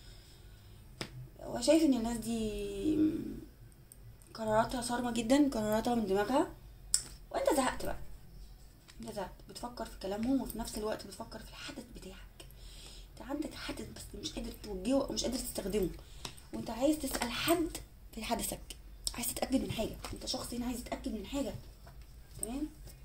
هو شايف ان الناس دي قراراتها صارمة جدا قراراتها من دماغها وانت زهقت بقى انت زهقت بتفكر في كلامهم وفي نفس الوقت بتفكر في الحدث بتاعك انت عندك حدث بس مش قادر توجهه او مش قادر تستخدمه وانت عايز تسأل حد في حدثك عايز تتأكد من حاجة انت شخص هنا عايز تتأكد من حاجة تمام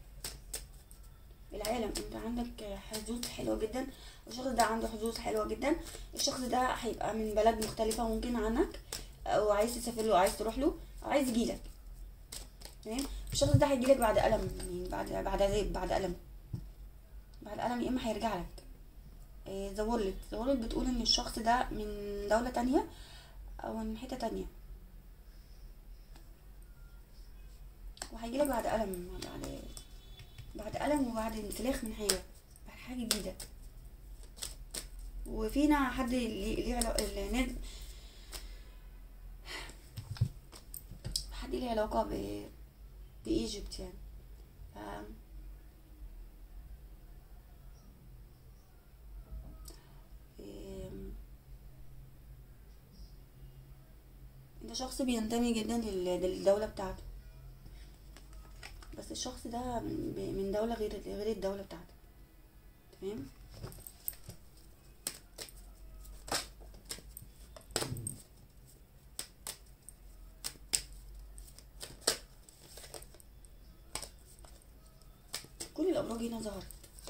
العالم انت عندك حظوظ حلوة جدا الشخص ده عنده حظوظ حلوة جدا الشخص ده هيبقى من بلد مختلفة ممكن عنك او عايز تسافر له عايز تروح له او عايز يجيلك تمام الشخص ده هيجيلك بعد ألم يعني بعد بعد عذاب بعد ألم بعد ألم يا إما هيرجع لك ذا وورلد ذا وورلد بتقول إن الشخص ده من دولة تانية أو من حتة تانية وهيجيلك بعد ألم بعد بعد ألم وبعد انسلاخ من حاجة بعد حاجة جديدة وفينا حد ليه ليه علاقة الناس حد ليه علاقة ب بإيجيبت يعني ف... إم، انت شخص بينتمي جدا لل- للدولة بتاعته بس الشخص ده من من دولة غير غير الدولة بتاعتك تمام كل الأبراج هنا ظهرت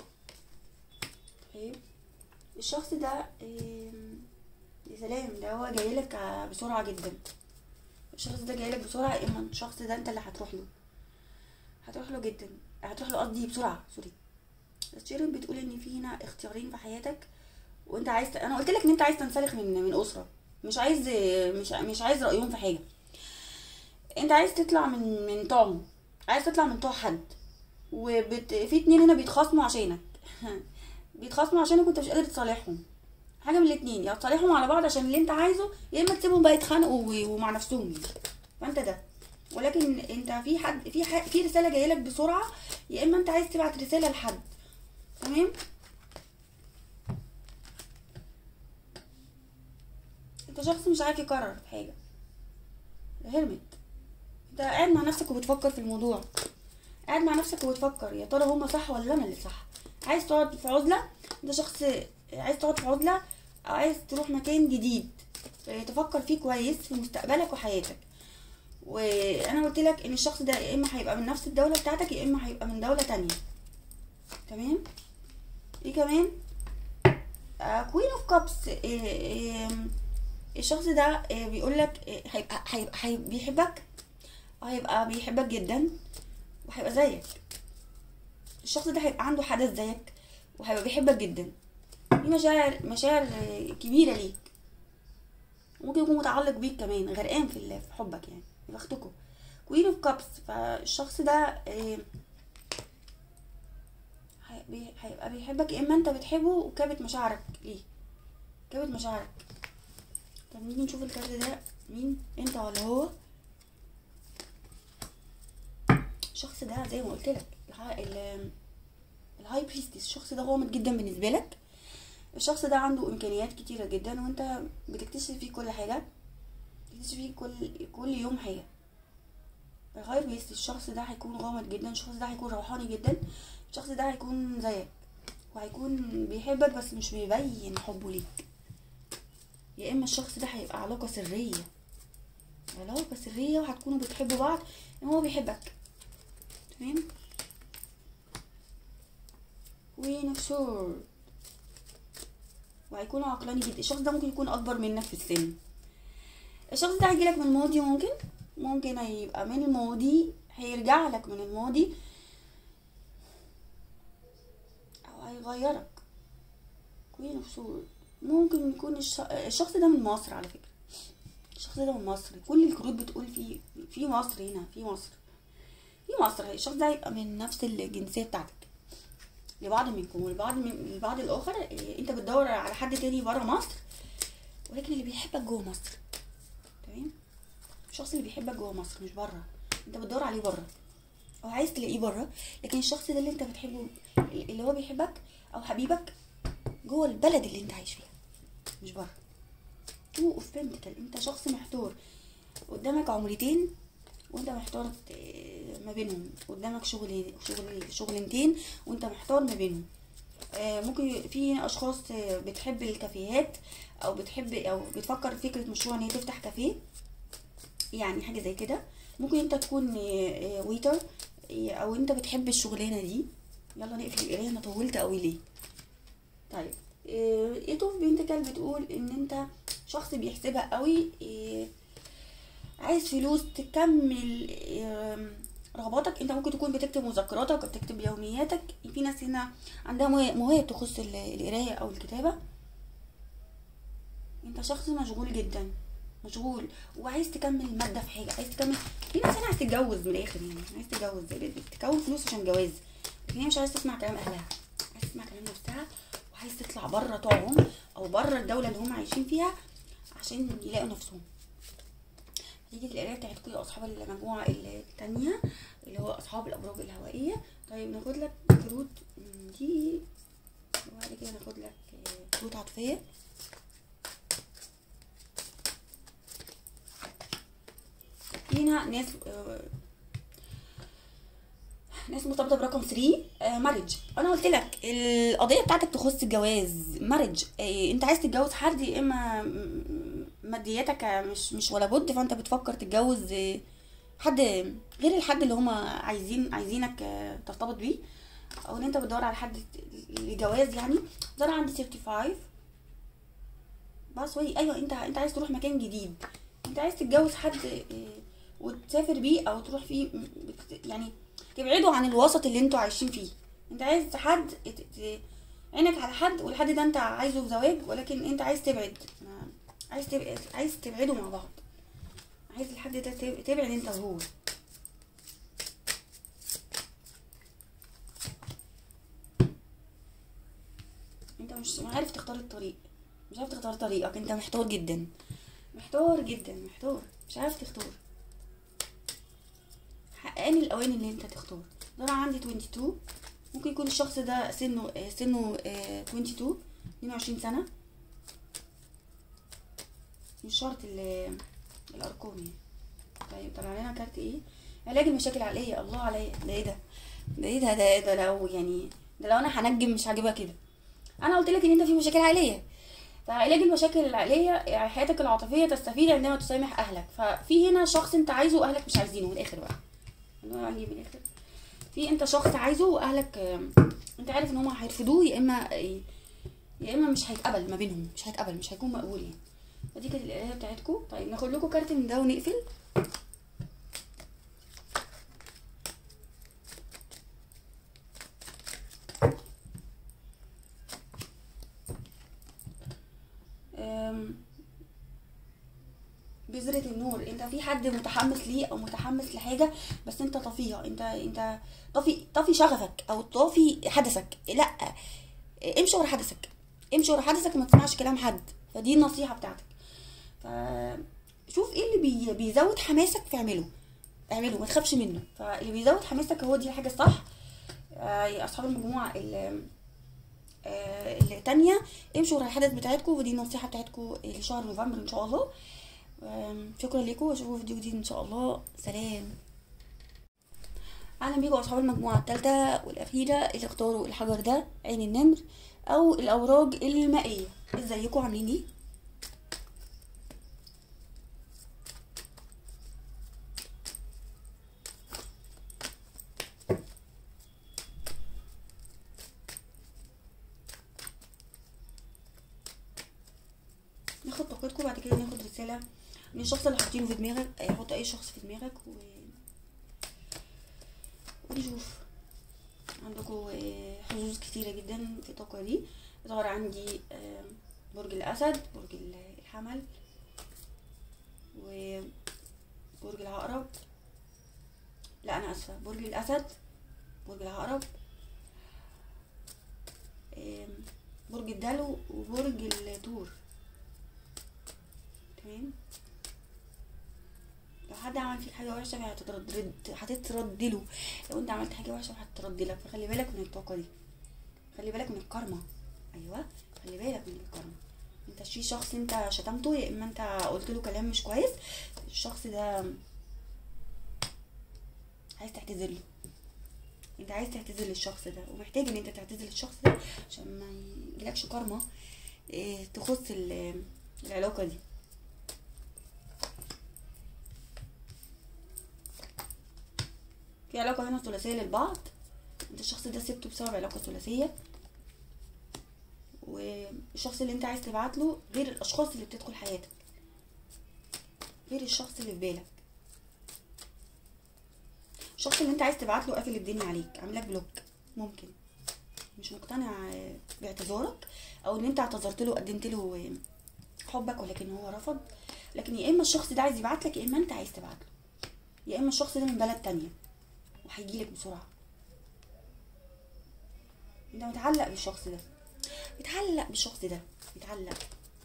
طيب الشخص ده آم، يا سلام ده هو جايلك ع- بسرعة جدا الشخص ده جايلك بسرعه يا اما الشخص ده انت اللي هتروح له هتروح له جدا هتروح له قصدي بسرعه سوري بس شيرين بتقول ان في هنا اختيارين في حياتك وانت عايز ت... انا قلت لك ان انت عايز تنسلخ من من اسره مش عايز مش مش عايز رايهم في حاجه انت عايز تطلع من من طعم عايز تطلع من طوع حد وبت... في اتنين هنا بيتخاصموا عشانك بيتخاصموا عشانك وانت مش قادر تصالحهم حاجه من الاتنين يا تصالحهم على بعض عشان اللي انت عايزه يا اما تسيبهم بقى يتخانقوا و- ومع نفسهم يعني. فانت ده ولكن انت في حد في ح... في رساله جايه لك بسرعه يا اما انت عايز تبعت رساله لحد تمام انت شخص مش عارف يقرر في حاجه هرمت انت قاعد مع نفسك وبتفكر في الموضوع قاعد مع نفسك وبتفكر يا ترى هما صح ولا انا اللي صح عايز تقعد في عزله انت شخص عايز تقعد في عزله او عايز تروح مكان جديد اه، تفكر فيه كويس في مستقبلك وحياتك وانا قلت لك ان الشخص ده يا اما هيبقى من نفس الدوله بتاعتك يا اما هيبقى من دوله تانية تمام ايه كمان كوين اوف كابس الشخص ده آه، بيقول لك هيبقى هيبقى هيبقى بيحبك هيبقى بيحبك جدا وهيبقى زيك الشخص ده هيبقى عنده حدث زيك وهيبقى بيحبك جدا في مشاعر مشاعر آه، كبيرة ليك ممكن يكون متعلق بيك كمان غرقان في ال- في حبك يعني يا بختكم كوين اوف كابس فالشخص ده آه، هي- بي- هيبقى بيحبك يا اما انت بتحبه وكابت مشاعرك ليه كابت مشاعرك طب نيجي نشوف الكارت ده مين انت ولا هو الشخص ده زي ما قلت لك الها- ال- الهاي بريستس الشخص ده غامض جدا بالنسبه لك الشخص ده عنده امكانيات كتيره جدا وانت بتكتشف فيه كل حاجه بتكتشف فيه كل كل يوم حاجه الهاي بريست الشخص ده هيكون غامض جدا الشخص ده هيكون روحاني جدا الشخص ده هيكون زيك وهيكون بيحبك بس مش بيبين حبه ليك يا اما الشخص ده هيبقى علاقه سريه علاقه سريه وهتكونوا بتحبوا بعض ان هو بيحبك تمام كوين اوف سورد وهيكون عقلاني جدا الشخص ده ممكن يكون اكبر منك في السن الشخص ده هيجيلك من الماضي ممكن ممكن هيبقى من الماضي هيرجع لك من الماضي او هيغيرك كوين اوف سورد ممكن يكون الش... الشخص ده من مصر على فكرة الشخص ده من مصر كل الكروت بتقول في في مصر هنا في مصر في مصر الشخص ده هيبقى من نفس الجنسية بتاعتك لبعض منكم ولبعض من البعض الآخر إيه، انت بتدور على حد تاني برا مصر ولكن اللي بيحبك جوه مصر تمام الشخص اللي بيحبك جوه مصر مش برا انت بتدور عليه برا او عايز تلاقيه برا لكن الشخص ده اللي انت بتحبه اللي هو بيحبك او حبيبك جوه البلد اللي انت عايش فيها مش بره تو اوف بنتكل انت شخص محتار قدامك عمرتين وانت محتار ت- ما بينهم قدامك شغل شغل شغلانتين وانت محتار ما بينهم آه، ممكن ي- في اشخاص آه، بتحب الكافيهات او بتحب او بتفكر في فكره مشروع ان هي تفتح كافيه يعني حاجه زي كده ممكن انت تكون ويتر او انت بتحب الشغلانه دي يلا نقفل القرايه انا طولت قوي ليه طيب ايه توف بنتكل بتقول ان انت شخص بيحسبها قوي إيه عايز فلوس تكمل إيه رغباتك انت ممكن تكون بتكتب مذكراتك وبتكتب يومياتك في ناس هنا عندها موا- مواهب تخص ال- القرايه او الكتابه انت شخص مشغول جدا مشغول وعايز تكمل ماده في حاجه عايز تكمل في ناس هنا عايز تتجوز من الاخر يعني عايز تتجوز تكون فلوس عشان جواز لكن هي مش عايز تسمع كلام اهلها عايز تسمع كلام نفسها وعايز تطلع بره طوعهم او بره الدوله اللي هم عايشين فيها عشان يلاقوا نفسهم هتيجي القرايه بتاعتكم يا اصحاب المجموعه التانية اللي هو اصحاب الابراج الهوائيه طيب ناخد لك كروت من دي وبعد كده ناخد لك آه، كروت عاطفيه هنا ناس آه، ناس مرتبطه برقم 3 مارج انا قلت لك القضيه بتاعتك تخص الجواز مارج انت عايز تتجوز حد يا اما م- مادياتك مش مش ولا بد فانت بتفكر تتجوز آه، حد غير الحد اللي هما عايزين عايزينك آه، ترتبط بيه او ان انت بتدور على حد لجواز يعني ده انا عندي 35 بس وي ايوه انت انت عايز تروح مكان جديد انت عايز تتجوز حد آه، وتسافر بيه او تروح فيه م- بت- يعني تبعدوا عن الوسط اللي انتوا عايشين فيه انت عايز حد ت- ت- عينك على حد والحد ده انت عايزه في زواج ولكن انت عايز تبعد ما- عايز تبعد عايز تبعدوا مع بعض عايز الحد ده تب- تبعد انت وهو انت مش عارف تختار الطريق مش عارف تختار طريقك انت محتار جدا محتار جدا محتار مش عارف تختار حقاني الاوان اللي انت تختار ده انا عندي 22 ممكن يكون الشخص ده سنه آه، سنه آه، 22 22 سنة مش شرط ال- الارقام يعني طيب طلع لنا كارت ايه علاج المشاكل العقلية الله عليا ده ايه ده ده ايه ده ده, ده لو يعني ده لو انا هنجم مش هجيبها كده انا قلت لك ان انت في مشاكل عائليه فعلاج المشاكل العائليه يعني حياتك العاطفيه تستفيد عندما تسامح اهلك ففي هنا شخص انت عايزه واهلك مش عايزينه من الاخر بقى انا عندي من الاخر في انت شخص عايزه واهلك آم، انت عارف ان هم هيرفضوه يا اما يا اما مش هيتقبل ما بينهم مش هيتقبل مش هيكون مقبول يعني فدي كانت القرايه بتاعتكم طيب ناخد لكم كارت من ده ونقفل أم، بذرة النور انت في حد متحمس ليه او متحمس لحاجة بس انت طافيها انت انت طافي طافي شغفك او طافي حدثك لا امشي ورا حدثك امشي ورا حدثك وما تسمعش كلام حد فدي النصيحة بتاعتك ف شوف ايه اللي بي... بيزود حماسك فاعمله اعمله ما تخافش منه فاللي بيزود حماسك هو دي الحاجة الصح آه، يا اصحاب المجموعة اللي آه، التانية امشوا ورا الحدث بتاعتكم ودي النصيحة بتاعتكم لشهر نوفمبر ان شاء الله آم، شكرا لكم واشوفكم فيديو جديد ان شاء الله سلام اهلا بيكم اصحاب المجموعة التالتة والاخيرة اللي اختاروا الحجر ده عين النمر او الاوراق المائية ازيكم عاملين ايه ناخد طاقتكم بعد كده ناخد رسالة من الشخص اللي حاطينه في دماغك أي حط اي شخص في دماغك و... ونشوف عندكم آه، حظوظ كتيرة جدا في الطاقة دي ظهر عندي آه، برج الأسد برج ال- الحمل وبرج العقرب لا أنا آسفة برج الأسد برج العقرب آم، برج الدلو وبرج الثور تمام لو حد عمل فيك حاجة وحشة هتترد هتترد له لو انت عملت حاجة وحشة هتترد لك فخلي بالك من الطاقة دي خلي بالك من الكارما ايوه خلي بالك من الكارما انت في شخص انت شتمته يا اما انت قلت له كلام مش كويس الشخص ده عايز تعتذر له انت عايز تعتذر للشخص ده ومحتاج ان انت تعتذر للشخص ده عشان ما يجيلكش كارما اه، تخص ال- العلاقة دي في علاقة هنا ثلاثية للبعض انت الشخص ده سبته بسبب علاقة ثلاثية والشخص اللي انت عايز تبعت له غير الاشخاص اللي بتدخل حياتك غير الشخص اللي في بالك الشخص اللي انت عايز تبعت له قافل الدنيا عليك عاملك بلوك ممكن مش مقتنع آه، باعتذارك او ان انت اعتذرت له قدمت له آه، حبك ولكن هو رفض لكن يا اما الشخص ده عايز يبعت لك يا اما انت عايز تبعت له يا اما الشخص ده من بلد تانية وهيجيلك بسرعة انت متعلق بالشخص ده متعلق بالشخص ده متعلق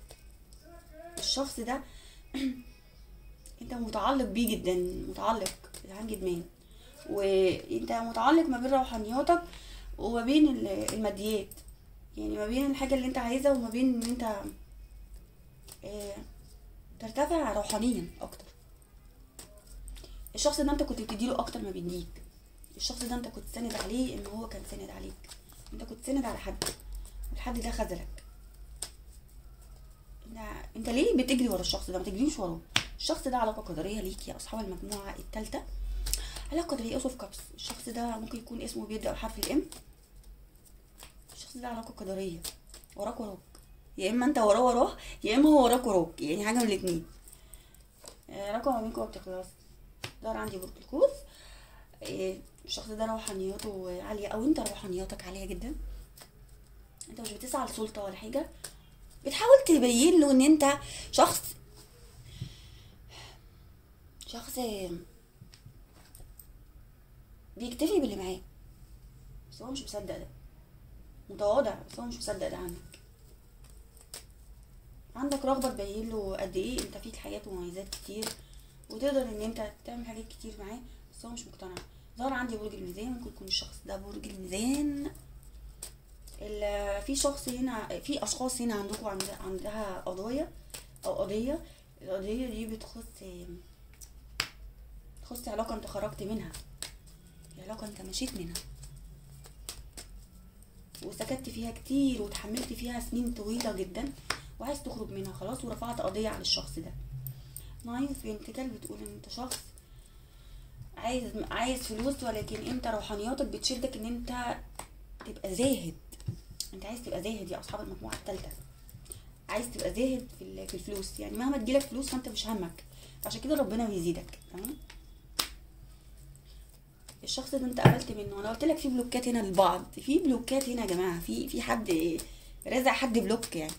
الشخص ده انت متعلق بيه جدا متعلق عن ادمان وانت متعلق ما بين روحانياتك وما بين ال- الماديات يعني ما بين الحاجة اللي انت عايزها وما بين ان انت آه، ترتفع روحانيا اكتر الشخص ده انت كنت بتديله اكتر ما بيديك الشخص ده انت كنت ساند عليه ان هو كان ساند عليك انت كنت ساند على حد والحد ده خذلك انت انت ليه بتجري ورا الشخص ده ما تجريش وراه الشخص ده علاقه قدريه ليك يا اصحاب المجموعه الثالثه علاقه قدريه اوف كابس الشخص ده ممكن يكون اسمه بيبدا بحرف الام الشخص ده علاقه قدريه وراك وراك يا اما انت وراه وراه يا اما هو وراك وراك يعني حاجه من الاتنين آه، علاقه ما بينكم ما بتخلص ظهر عندي برج القوس إيه، الشخص ده روحانياته عالية او انت روحانياتك عالية جدا انت مش بتسعى لسلطة ولا حاجة بتحاول تبين له ان انت شخص شخص بيكتفي باللي معاه بس هو مش مصدق ده متواضع بس هو مش مصدق ده عنك عندك رغبة تبين له قد ايه انت فيك حاجات ومميزات كتير وتقدر ان انت تعمل حاجات كتير معاه بس هو مش مقتنع ظهر عندي برج الميزان ممكن يكون الشخص ده برج الميزان ال- في شخص هنا في اشخاص هنا عندكم عند عندها قضايا او قضية القضية دي بتخص تخص علاقة انت خرجت منها علاقة انت مشيت منها وسكت فيها كتير وتحملت فيها سنين طويلة جدا وعايز تخرج منها خلاص ورفعت قضية على الشخص ده نايف بنتكال بتقول ان انت شخص عايز عايز فلوس ولكن انت روحانياتك بتشدك ان انت تبقى زاهد انت عايز تبقى زاهد يا اصحاب المجموعة التالتة عايز تبقى زاهد في ال- في الفلوس يعني مهما تجيلك فلوس فانت مش همك عشان كده ربنا بيزيدك تمام الشخص ده انت قابلت منه انا قلت لك في بلوكات هنا للبعض في بلوكات هنا يا جماعه في في حد رزع حد بلوك يعني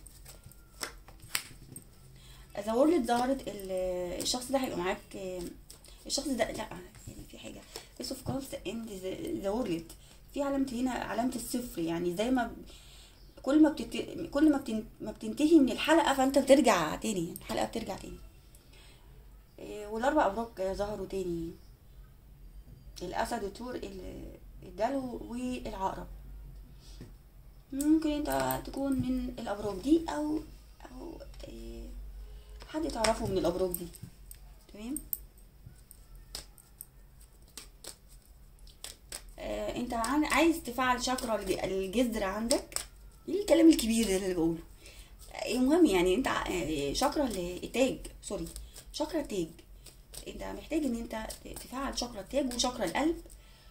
اذا وردت ظهرت ال- الشخص ده هيبقى معاك الشخص ده لا يعني في حاجه فيس اوف كونس اند ذا وورلد في علامه هنا علامه الصفر يعني زي ما كل ما بتت... كل ما, بتن... ما بتنتهي من الحلقه فانت بترجع تاني الحلقه بترجع تاني إيه، والاربع ابراج ظهروا تاني الاسد والثور ال- الدلو والعقرب ممكن انت تكون من الابراج دي او او إيه، حد تعرفه من الابراج دي تمام آه، انت عن- عايز تفعل شاكرا الج- الجذر عندك ايه الكلام الكبير ده اللي بقوله آه، المهم يعني انت ع- آه، شاكرا التاج سوري شاكرا التاج انت محتاج ان انت ت- تفعل شاكرا التاج وشاكرا القلب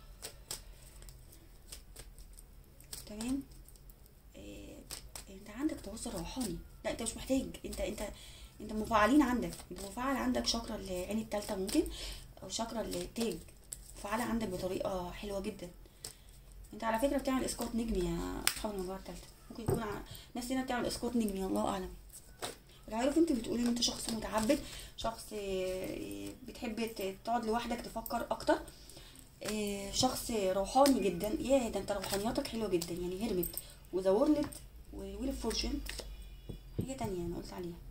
تمام آه، انت عندك تواصل روحاني لا انت مش محتاج انت انت انت مفعلين عندك انت مفعل عندك شاكرا العين التالتة ممكن او شاكرا التاج مفعلة عندك بطريقة حلوة جدا انت على فكرة بتعمل اسقاط نجمي يا اصحاب المجموعة التالتة ممكن يكون ع- ناس هنا بتعمل اسقاط نجمي الله اعلم العارف انت بتقولي ان انت شخص متعبد شخص آه، بتحب ت- تقعد لوحدك تفكر اكتر آه، شخص روحاني جدا يا ده انت روحانياتك حلوه جدا يعني هرمت وذا وورلد وويل فورشن حاجه تانية انا قلت عليها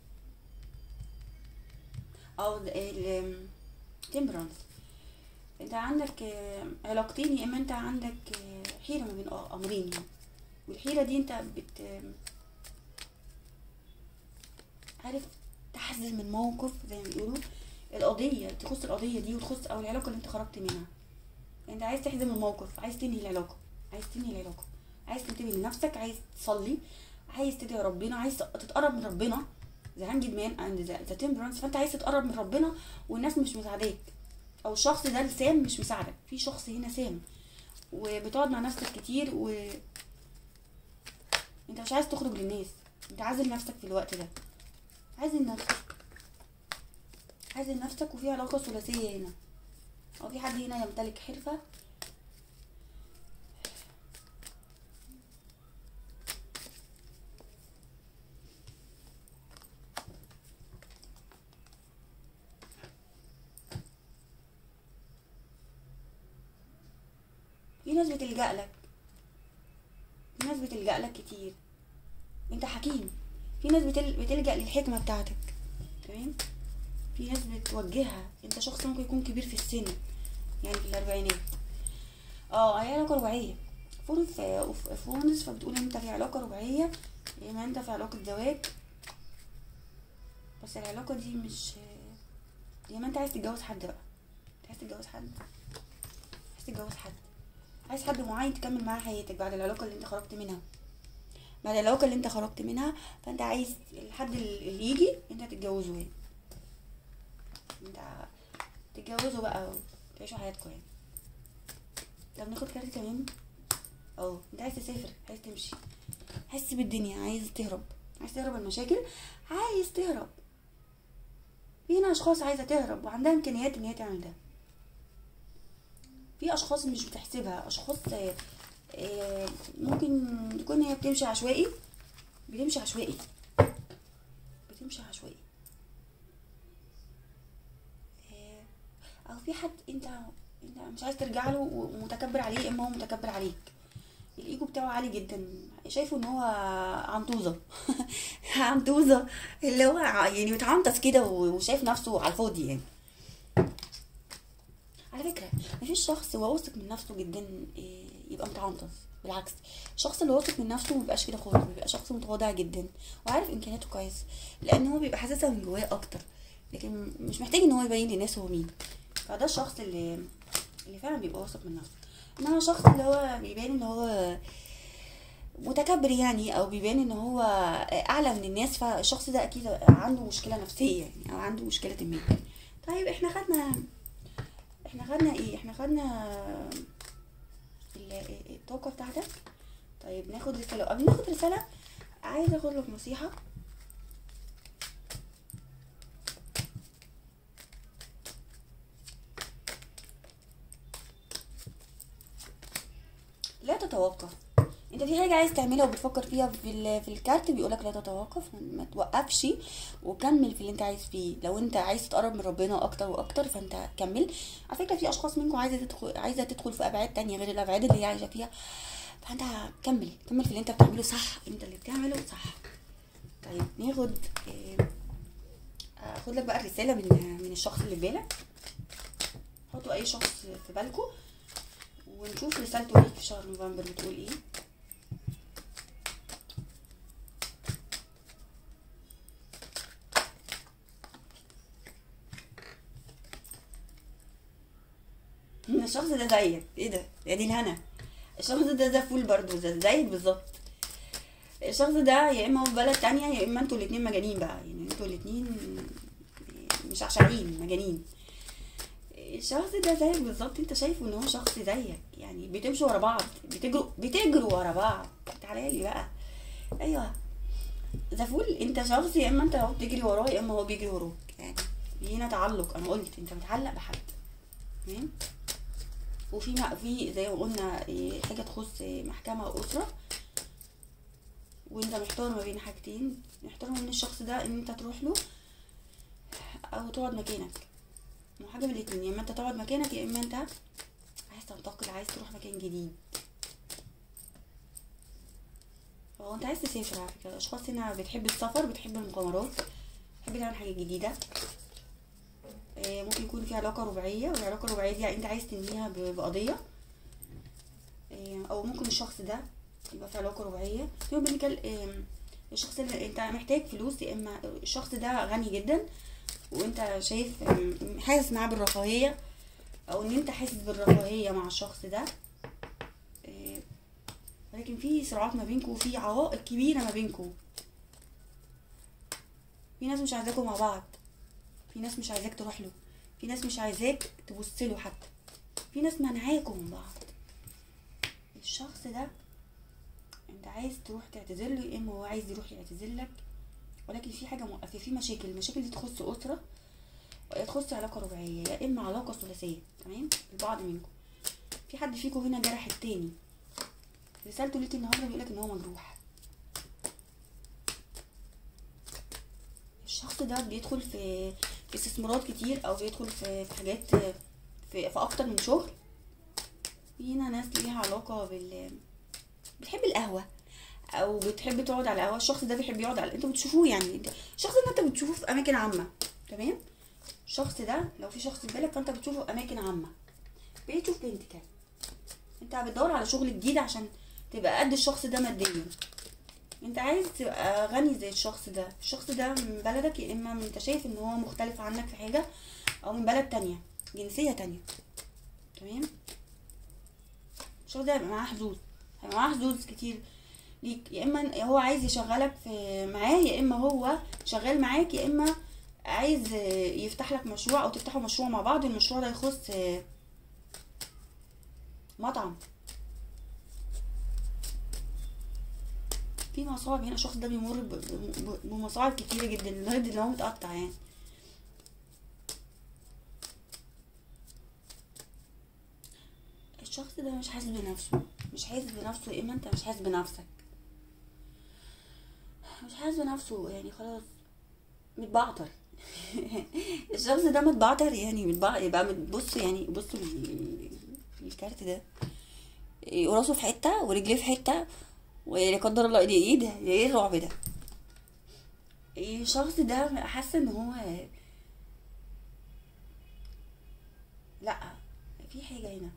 او التمبرانس انت عندك آه، علاقتين يا اما انت عندك آه، حيره ما بين آه، امرين يعني والحيره دي انت بت عارف تحزن من موقف زي ما بيقولوا القضيه تخص القضيه دي وتخص او العلاقه اللي انت خرجت منها انت عايز تحزم الموقف عايز تنهي العلاقه عايز تنهي العلاقه عايز تنتبه لنفسك عايز تصلي عايز تدعي ربنا عايز تتقرب من ربنا ذا هانجد مان اند ذا تمبرانس فانت عايز تتقرب من ربنا والناس مش مساعداك او الشخص ده السام مش مساعدك في شخص هنا سام وبتقعد مع نفسك كتير و انت مش عايز تخرج للناس انت عازل نفسك في الوقت ده عازل نفسك عازل نفسك وفي علاقة ثلاثية هنا او في حد هنا يمتلك حرفة في ناس بتلجأ لك في ناس بتلجأ لك كتير انت حكيم في ناس بتل... بتلجأ للحكمة بتاعتك تمام في ناس بتوجهها انت شخص ممكن يكون كبير في السن يعني في الاربعينات اه هي علاقة رباعية فور في فونس فبتقول انت في علاقة رباعية يا اما انت في علاقة زواج بس العلاقة دي مش يا اما انت عايز تتجوز حد بقى انت عايز تتجوز حد عايز تتجوز حد عايز حد معين تكمل معاه حياتك بعد العلاقة اللي انت خرجت منها بعد العلاقة اللي انت خرجت منها فانت عايز الحد اللي يجي انت تتجوزه يعني انت تتجوزوا بقى وتعيشوا حياتكم يعني طب ناخد كارت كمان اه انت عايز تسافر عايز تمشي عايز تسيب الدنيا عايز تهرب عايز تهرب من المشاكل عايز تهرب في هنا اشخاص عايزه تهرب وعندها امكانيات ان هي تعمل ده في اشخاص مش بتحسبها اشخاص آه، آه، ممكن تكون هي بتمشي عشوائي بتمشي عشوائي بتمشي عشوائي آه، او في حد انت انت مش عايز ترجع له ومتكبر عليه اما هو متكبر عليك الايجو بتاعه عالي جدا شايفه ان هو عنطوزه عنطوزه اللي هو ع- يعني متعنطس كده وشايف نفسه على الفاضي يعني على فكره مفيش شخص هو واثق من نفسه جدا إيه، يبقى متعنطس بالعكس الشخص اللي واثق من نفسه مبيبقاش كده خالص بيبقى شخص متواضع جدا وعارف امكانياته كويس لان هو بيبقى حاسسها من جواه اكتر لكن مش محتاج ان هو يبين للناس هو مين فده الشخص اللي اللي فعلا بيبقى واثق من نفسه انما الشخص اللي هو بيبان ان هو متكبر يعني او بيبان ان هو اعلى من الناس فالشخص ده اكيد عنده مشكله نفسيه يعني او عنده مشكله ما طيب احنا خدنا احنا خدنا ايه احنا خدنا ال- الطاقه بتاعتك طيب ناخد رساله قبل ما ناخد رساله عايزه اخد لك نصيحه لا تتوقف انت في حاجه عايز تعملها وبتفكر فيها في ال- في الكارت بيقولك لا تتوقف ما توقفش وكمل في اللي انت عايز فيه لو انت عايز تقرب من ربنا اكتر واكتر فانت كمل على فكره في اشخاص منكم عايزه تدخل عايزه تدخل في ابعاد تانية غير الابعاد اللي هي عايشه فيها فانت كمل كمل في اللي انت بتعمله صح انت اللي بتعمله صح طيب ناخد اه، اخد لك بقى الرساله من من الشخص اللي في بالك حطوا اي شخص في بالكم ونشوف رسالته ليك في شهر نوفمبر بتقول ايه ان الشخص ده زيك ايه ده يا دي الهنا الشخص ده ده فول برضه ده زيك بالظبط الشخص ده يا اما هو في بلد تانية يا اما انتوا الاتنين مجانين بقى يعني انتوا الاتنين مش عشرين مجانين الشخص ده زيك بالظبط انت شايفه ان هو شخص زيك يعني بتمشوا ورا بعض بتجروا بتجروا ورا بعض تعالى لي بقى ايوه زفول انت شخص يا اما انت هو بتجري وراه يا اما هو بيجري وراك يعني هنا تعلق انا قلت انت متعلق بحد تمام وفي مع- في زي ما قلنا إيه، حاجه تخص محكمه او اسره وانت محتار ما بين حاجتين محتار ما بين الشخص ده ان انت تروح له او تقعد مكانك ما هو حاجه من الاتنين يا اما انت تقعد مكانك يا اما انت عايز تنتقل عايز تروح مكان جديد هو انت عايز تسافر على فكره الاشخاص هنا بتحب السفر بتحب المغامرات بتحب تعمل حاجه جديده آه، ممكن يكون في علاقه رباعيه والعلاقه الرباعيه دي يعني انت عايز تنهيها ب- بقضيه آه، او ممكن الشخص ده يبقى في علاقه رباعيه يوم بنتكلم الشخص اللي انت محتاج فلوس يا اما الشخص ده غني جدا وانت شايف آم، حاسس معاه بالرفاهيه او ان انت حاسس بالرفاهيه مع الشخص ده آه، ولكن في صراعات ما بينكم وفي عوائق كبيره ما بينكم في ناس مش عايزاكوا مع بعض في ناس مش عايزاك تروح له في ناس مش عايزاك تبص له حتى في ناس منعاكم من بعض الشخص ده انت عايز تروح تعتذر له يا اما هو عايز يروح يعتذر لك ولكن في حاجه موقفه في مشاكل المشاكل دي تخص اسره ويا تخص علاقه رباعيه يا اما علاقه ثلاثيه تمام البعض منكم في حد فيكم هنا جرح التاني رسالته ليك النهارده بيقولك ان هو مجروح الشخص ده بيدخل في في استثمارات كتير او بيدخل في في حاجات في في اكتر من شغل في هنا ناس ليها علاقه بال بتحب القهوه او بتحب تقعد على القهوه الشخص ده بيحب يقعد على انتوا بتشوفوه يعني الشخص ده انت بتشوفوه في اماكن عامه تمام الشخص ده لو في شخص في بالك فانت بتشوفه في اماكن عامه بتشوف بنت كده انت بتدور على شغل جديد عشان تبقى قد الشخص ده ماديا انت عايز تبقى غني زي الشخص ده الشخص ده من بلدك يا اما انت شايف ان هو مختلف عنك في حاجه او من بلد تانية جنسيه تانية تمام الشخص ده هيبقى معاه حظوظ هيبقى معاه حظوظ كتير ليك يا اما هو عايز يشغلك في معاه يا اما هو شغال معاك يا اما عايز يفتح لك مشروع او تفتحوا مشروع مع بعض المشروع ده يخص مطعم في مصاعب هنا الشخص ده بيمر ب- ب- بمصاعب كتيرة جدا لدرجة ان هو متقطع يعني الشخص ده مش حاسس بنفسه مش حاسس بنفسه يا اما انت مش حاسس بنفسك مش حاسس بنفسه يعني خلاص متبعتر الشخص ده متبعتر يعني متبع يبقى بص يعني بصوا ال- الكارت ده إيه، راسه في حته ورجليه في حته ولا قدر الله ايه ده ايه ده ايه الرعب ده إيه، الشخص ده حاسه ان هو لا في حاجه هنا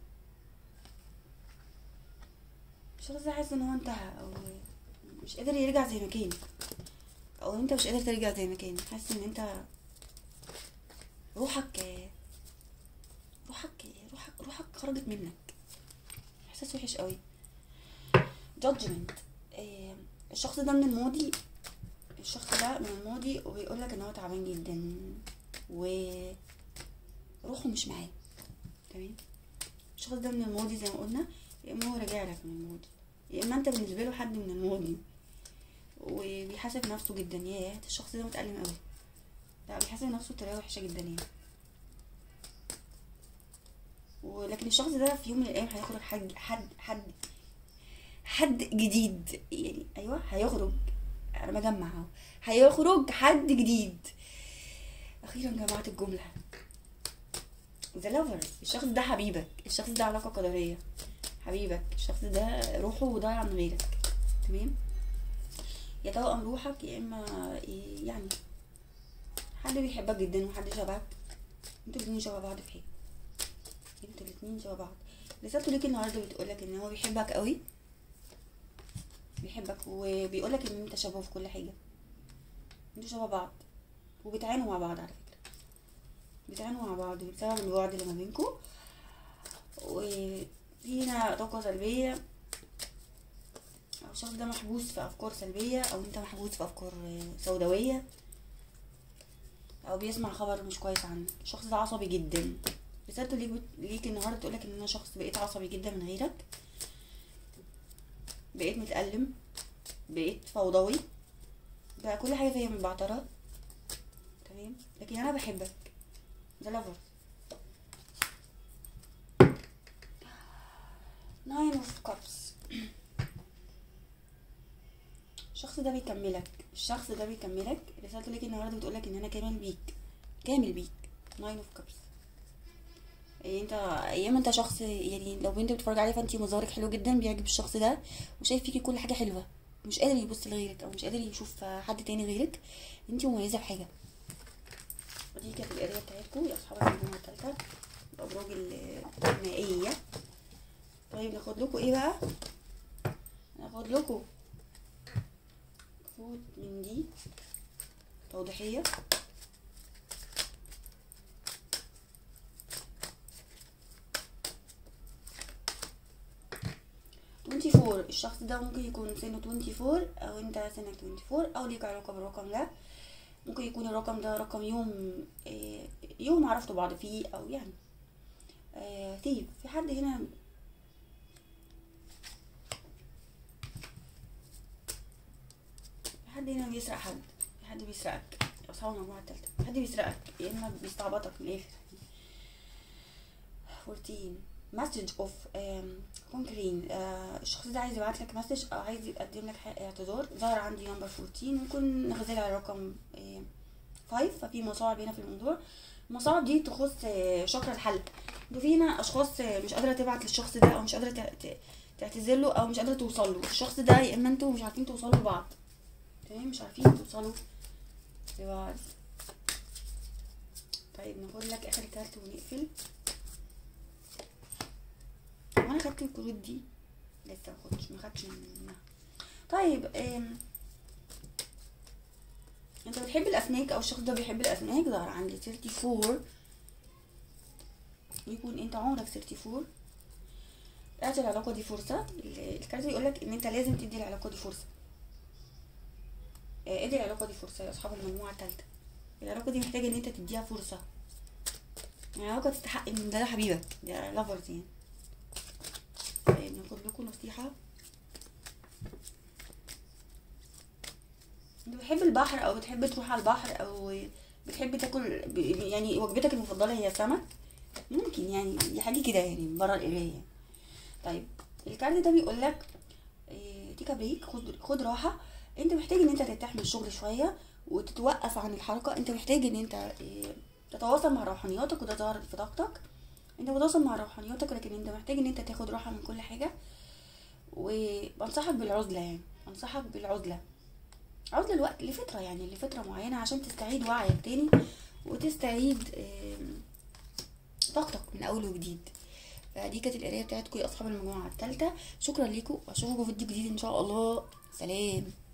الشخص ده حاسس ان هو انتهى او مش قادر يرجع زي ما كان او انت مش قادر ترجع زي ما كان حاسس ان انت روحك روحك روحك روحك خرجت منك احساس وحش قوي judgment آه، الشخص ده من الماضي الشخص ده من الماضي وبيقول لك ان هو تعبان جدا و روحه مش معاه تمام الشخص ده من الماضي زي ما قلنا يا اما هو راجع لك من الماضي يا اما انت بالنسبه له حد من الماضي وبيحاسب نفسه جدا ياه ده الشخص ده متألم قوي لا بيحاسب نفسه بطريقه وحشه جدا يعني ولكن الشخص ده في يوم من الايام هيخرج حد حد حد حد جديد يعني ايوه هيخرج انا بجمع اهو هيخرج حد جديد اخيرا جمعت الجمله ذا لافر الشخص ده حبيبك الشخص ده علاقه قدريه حبيبك الشخص ده روحه ضايع عن غيرك تمام يا توأم روحك يا اما إيه يعني حد بيحبك جدا وحد شبهك انتوا الاتنين شبه بعض في حاجه انتوا الاتنين شبه بعض رسالته ليك النهارده بتقولك ان هو بيحبك قوي بيحبك وبيقولك ان انت شبهه في كل حاجه انتوا شبه بعض وبتعانوا مع بعض على فكره بتعانوا مع بعض بسبب البعد اللي ما بينكم وفي هنا طاقه سلبيه او الشخص ده محبوس في افكار سلبيه او انت محبوس في افكار سوداويه او بيسمع خبر مش كويس عنك الشخص ده عصبي جدا رسالته ليك ليك النهارده تقولك ان انا شخص بقيت عصبي جدا من غيرك بقيت متألم بقيت فوضوي بقى كل حاجه فيا متبعترة تمام لكن انا بحبك ده لافر ناين اوف كابس الشخص ده بيكملك الشخص ده بيكملك رسالته ليك النهارده بتقولك ان انا كامل بيك كامل بيك ناين اوف كابس إيه انت ايام انت شخص يعني لو بنت بتتفرج عليه فانت مظهرك حلو جدا بيعجب الشخص ده وشايف فيكي كل حاجه حلوه مش قادر يبص لغيرك او مش قادر يشوف حد تاني غيرك انت مميزه في حاجه ودي كانت القرايه بتاعتكم يا اصحاب المجموعه الثالثه الابراج المائيه طيب ناخد لكم ايه بقى ناخد لكم فوت من دي توضيحيه تونتي فور الشخص ده ممكن يكون سنه تونتي فور او انت سنك تونتي فور او ليك علاقة بالرقم ده ممكن يكون الرقم ده رقم يوم آه، يوم عرفتوا بعض فيه او يعني ثيب في حد هنا في حد هنا بيسرق حد في حد بيسرقك يا اصحاب المجموعة التالتة في حد بيسرقك يا اما بيستعبطك من الاخر 14 مسج اوف كونكرين الشخص ده عايز يبعت لك مسج او عايز يقدم لك حق اعتذار ظهر عندي نمبر 14 ممكن نخزلها على رقم 5 ففي مصاعب هنا في الموضوع المصاعب دي تخص آه، شكر الحل انتوا في هنا اشخاص آه، مش قادره تبعت للشخص ده او مش قادره ت- ت- تعتذر له او مش قادره توصل له الشخص ده يا اما انتوا مش عارفين توصلوا لبعض تمام مش عارفين توصلوا لبعض طيب ناخد لك اخر كارت ونقفل هو انا خدت الكروت دي لسه ما خدتش ما خدتش منها طيب ام... انت بتحب الاسماك او الشخص ده بيحب الاسماك ظهر عندي 34 يكون انت عمرك 34 اعطي العلاقة دي فرصة ال- الكارت بيقولك ان انت لازم تدي العلاقة دي فرصة اه، ادي العلاقة دي فرصة يا اصحاب المجموعة التالتة العلاقة دي محتاجة ان انت تديها فرصة العلاقة تستحق ان ده حبيبك ده لافرز يعني طيب ناخد لكم نصيحة انت بتحب البحر او بتحب تروح على البحر او بتحب تاكل ب- يعني وجبتك المفضلة هي سمك ممكن يعني دي حاجة كده يعني بره القراية طيب الكارت ده بيقول لك تيكا بريك خد خد راحه انت محتاج ان انت ترتاح من الشغل شويه وتتوقف عن الحركه انت محتاج ان انت إيه، تتواصل مع روحانياتك وده ظهر في طاقتك انت متواصل مع روحانياتك لكن انت محتاج ان انت تاخد راحه من كل حاجه وبنصحك بالعزله يعني انصحك بالعزله عزله الوقت لفتره يعني لفتره معينه عشان تستعيد وعيك تاني وتستعيد آم، طاقتك من اول وجديد فدي كانت القرايه بتاعتكم يا اصحاب المجموعه الثالثه شكرا لكم واشوفكم في فيديو جديد ان شاء الله سلام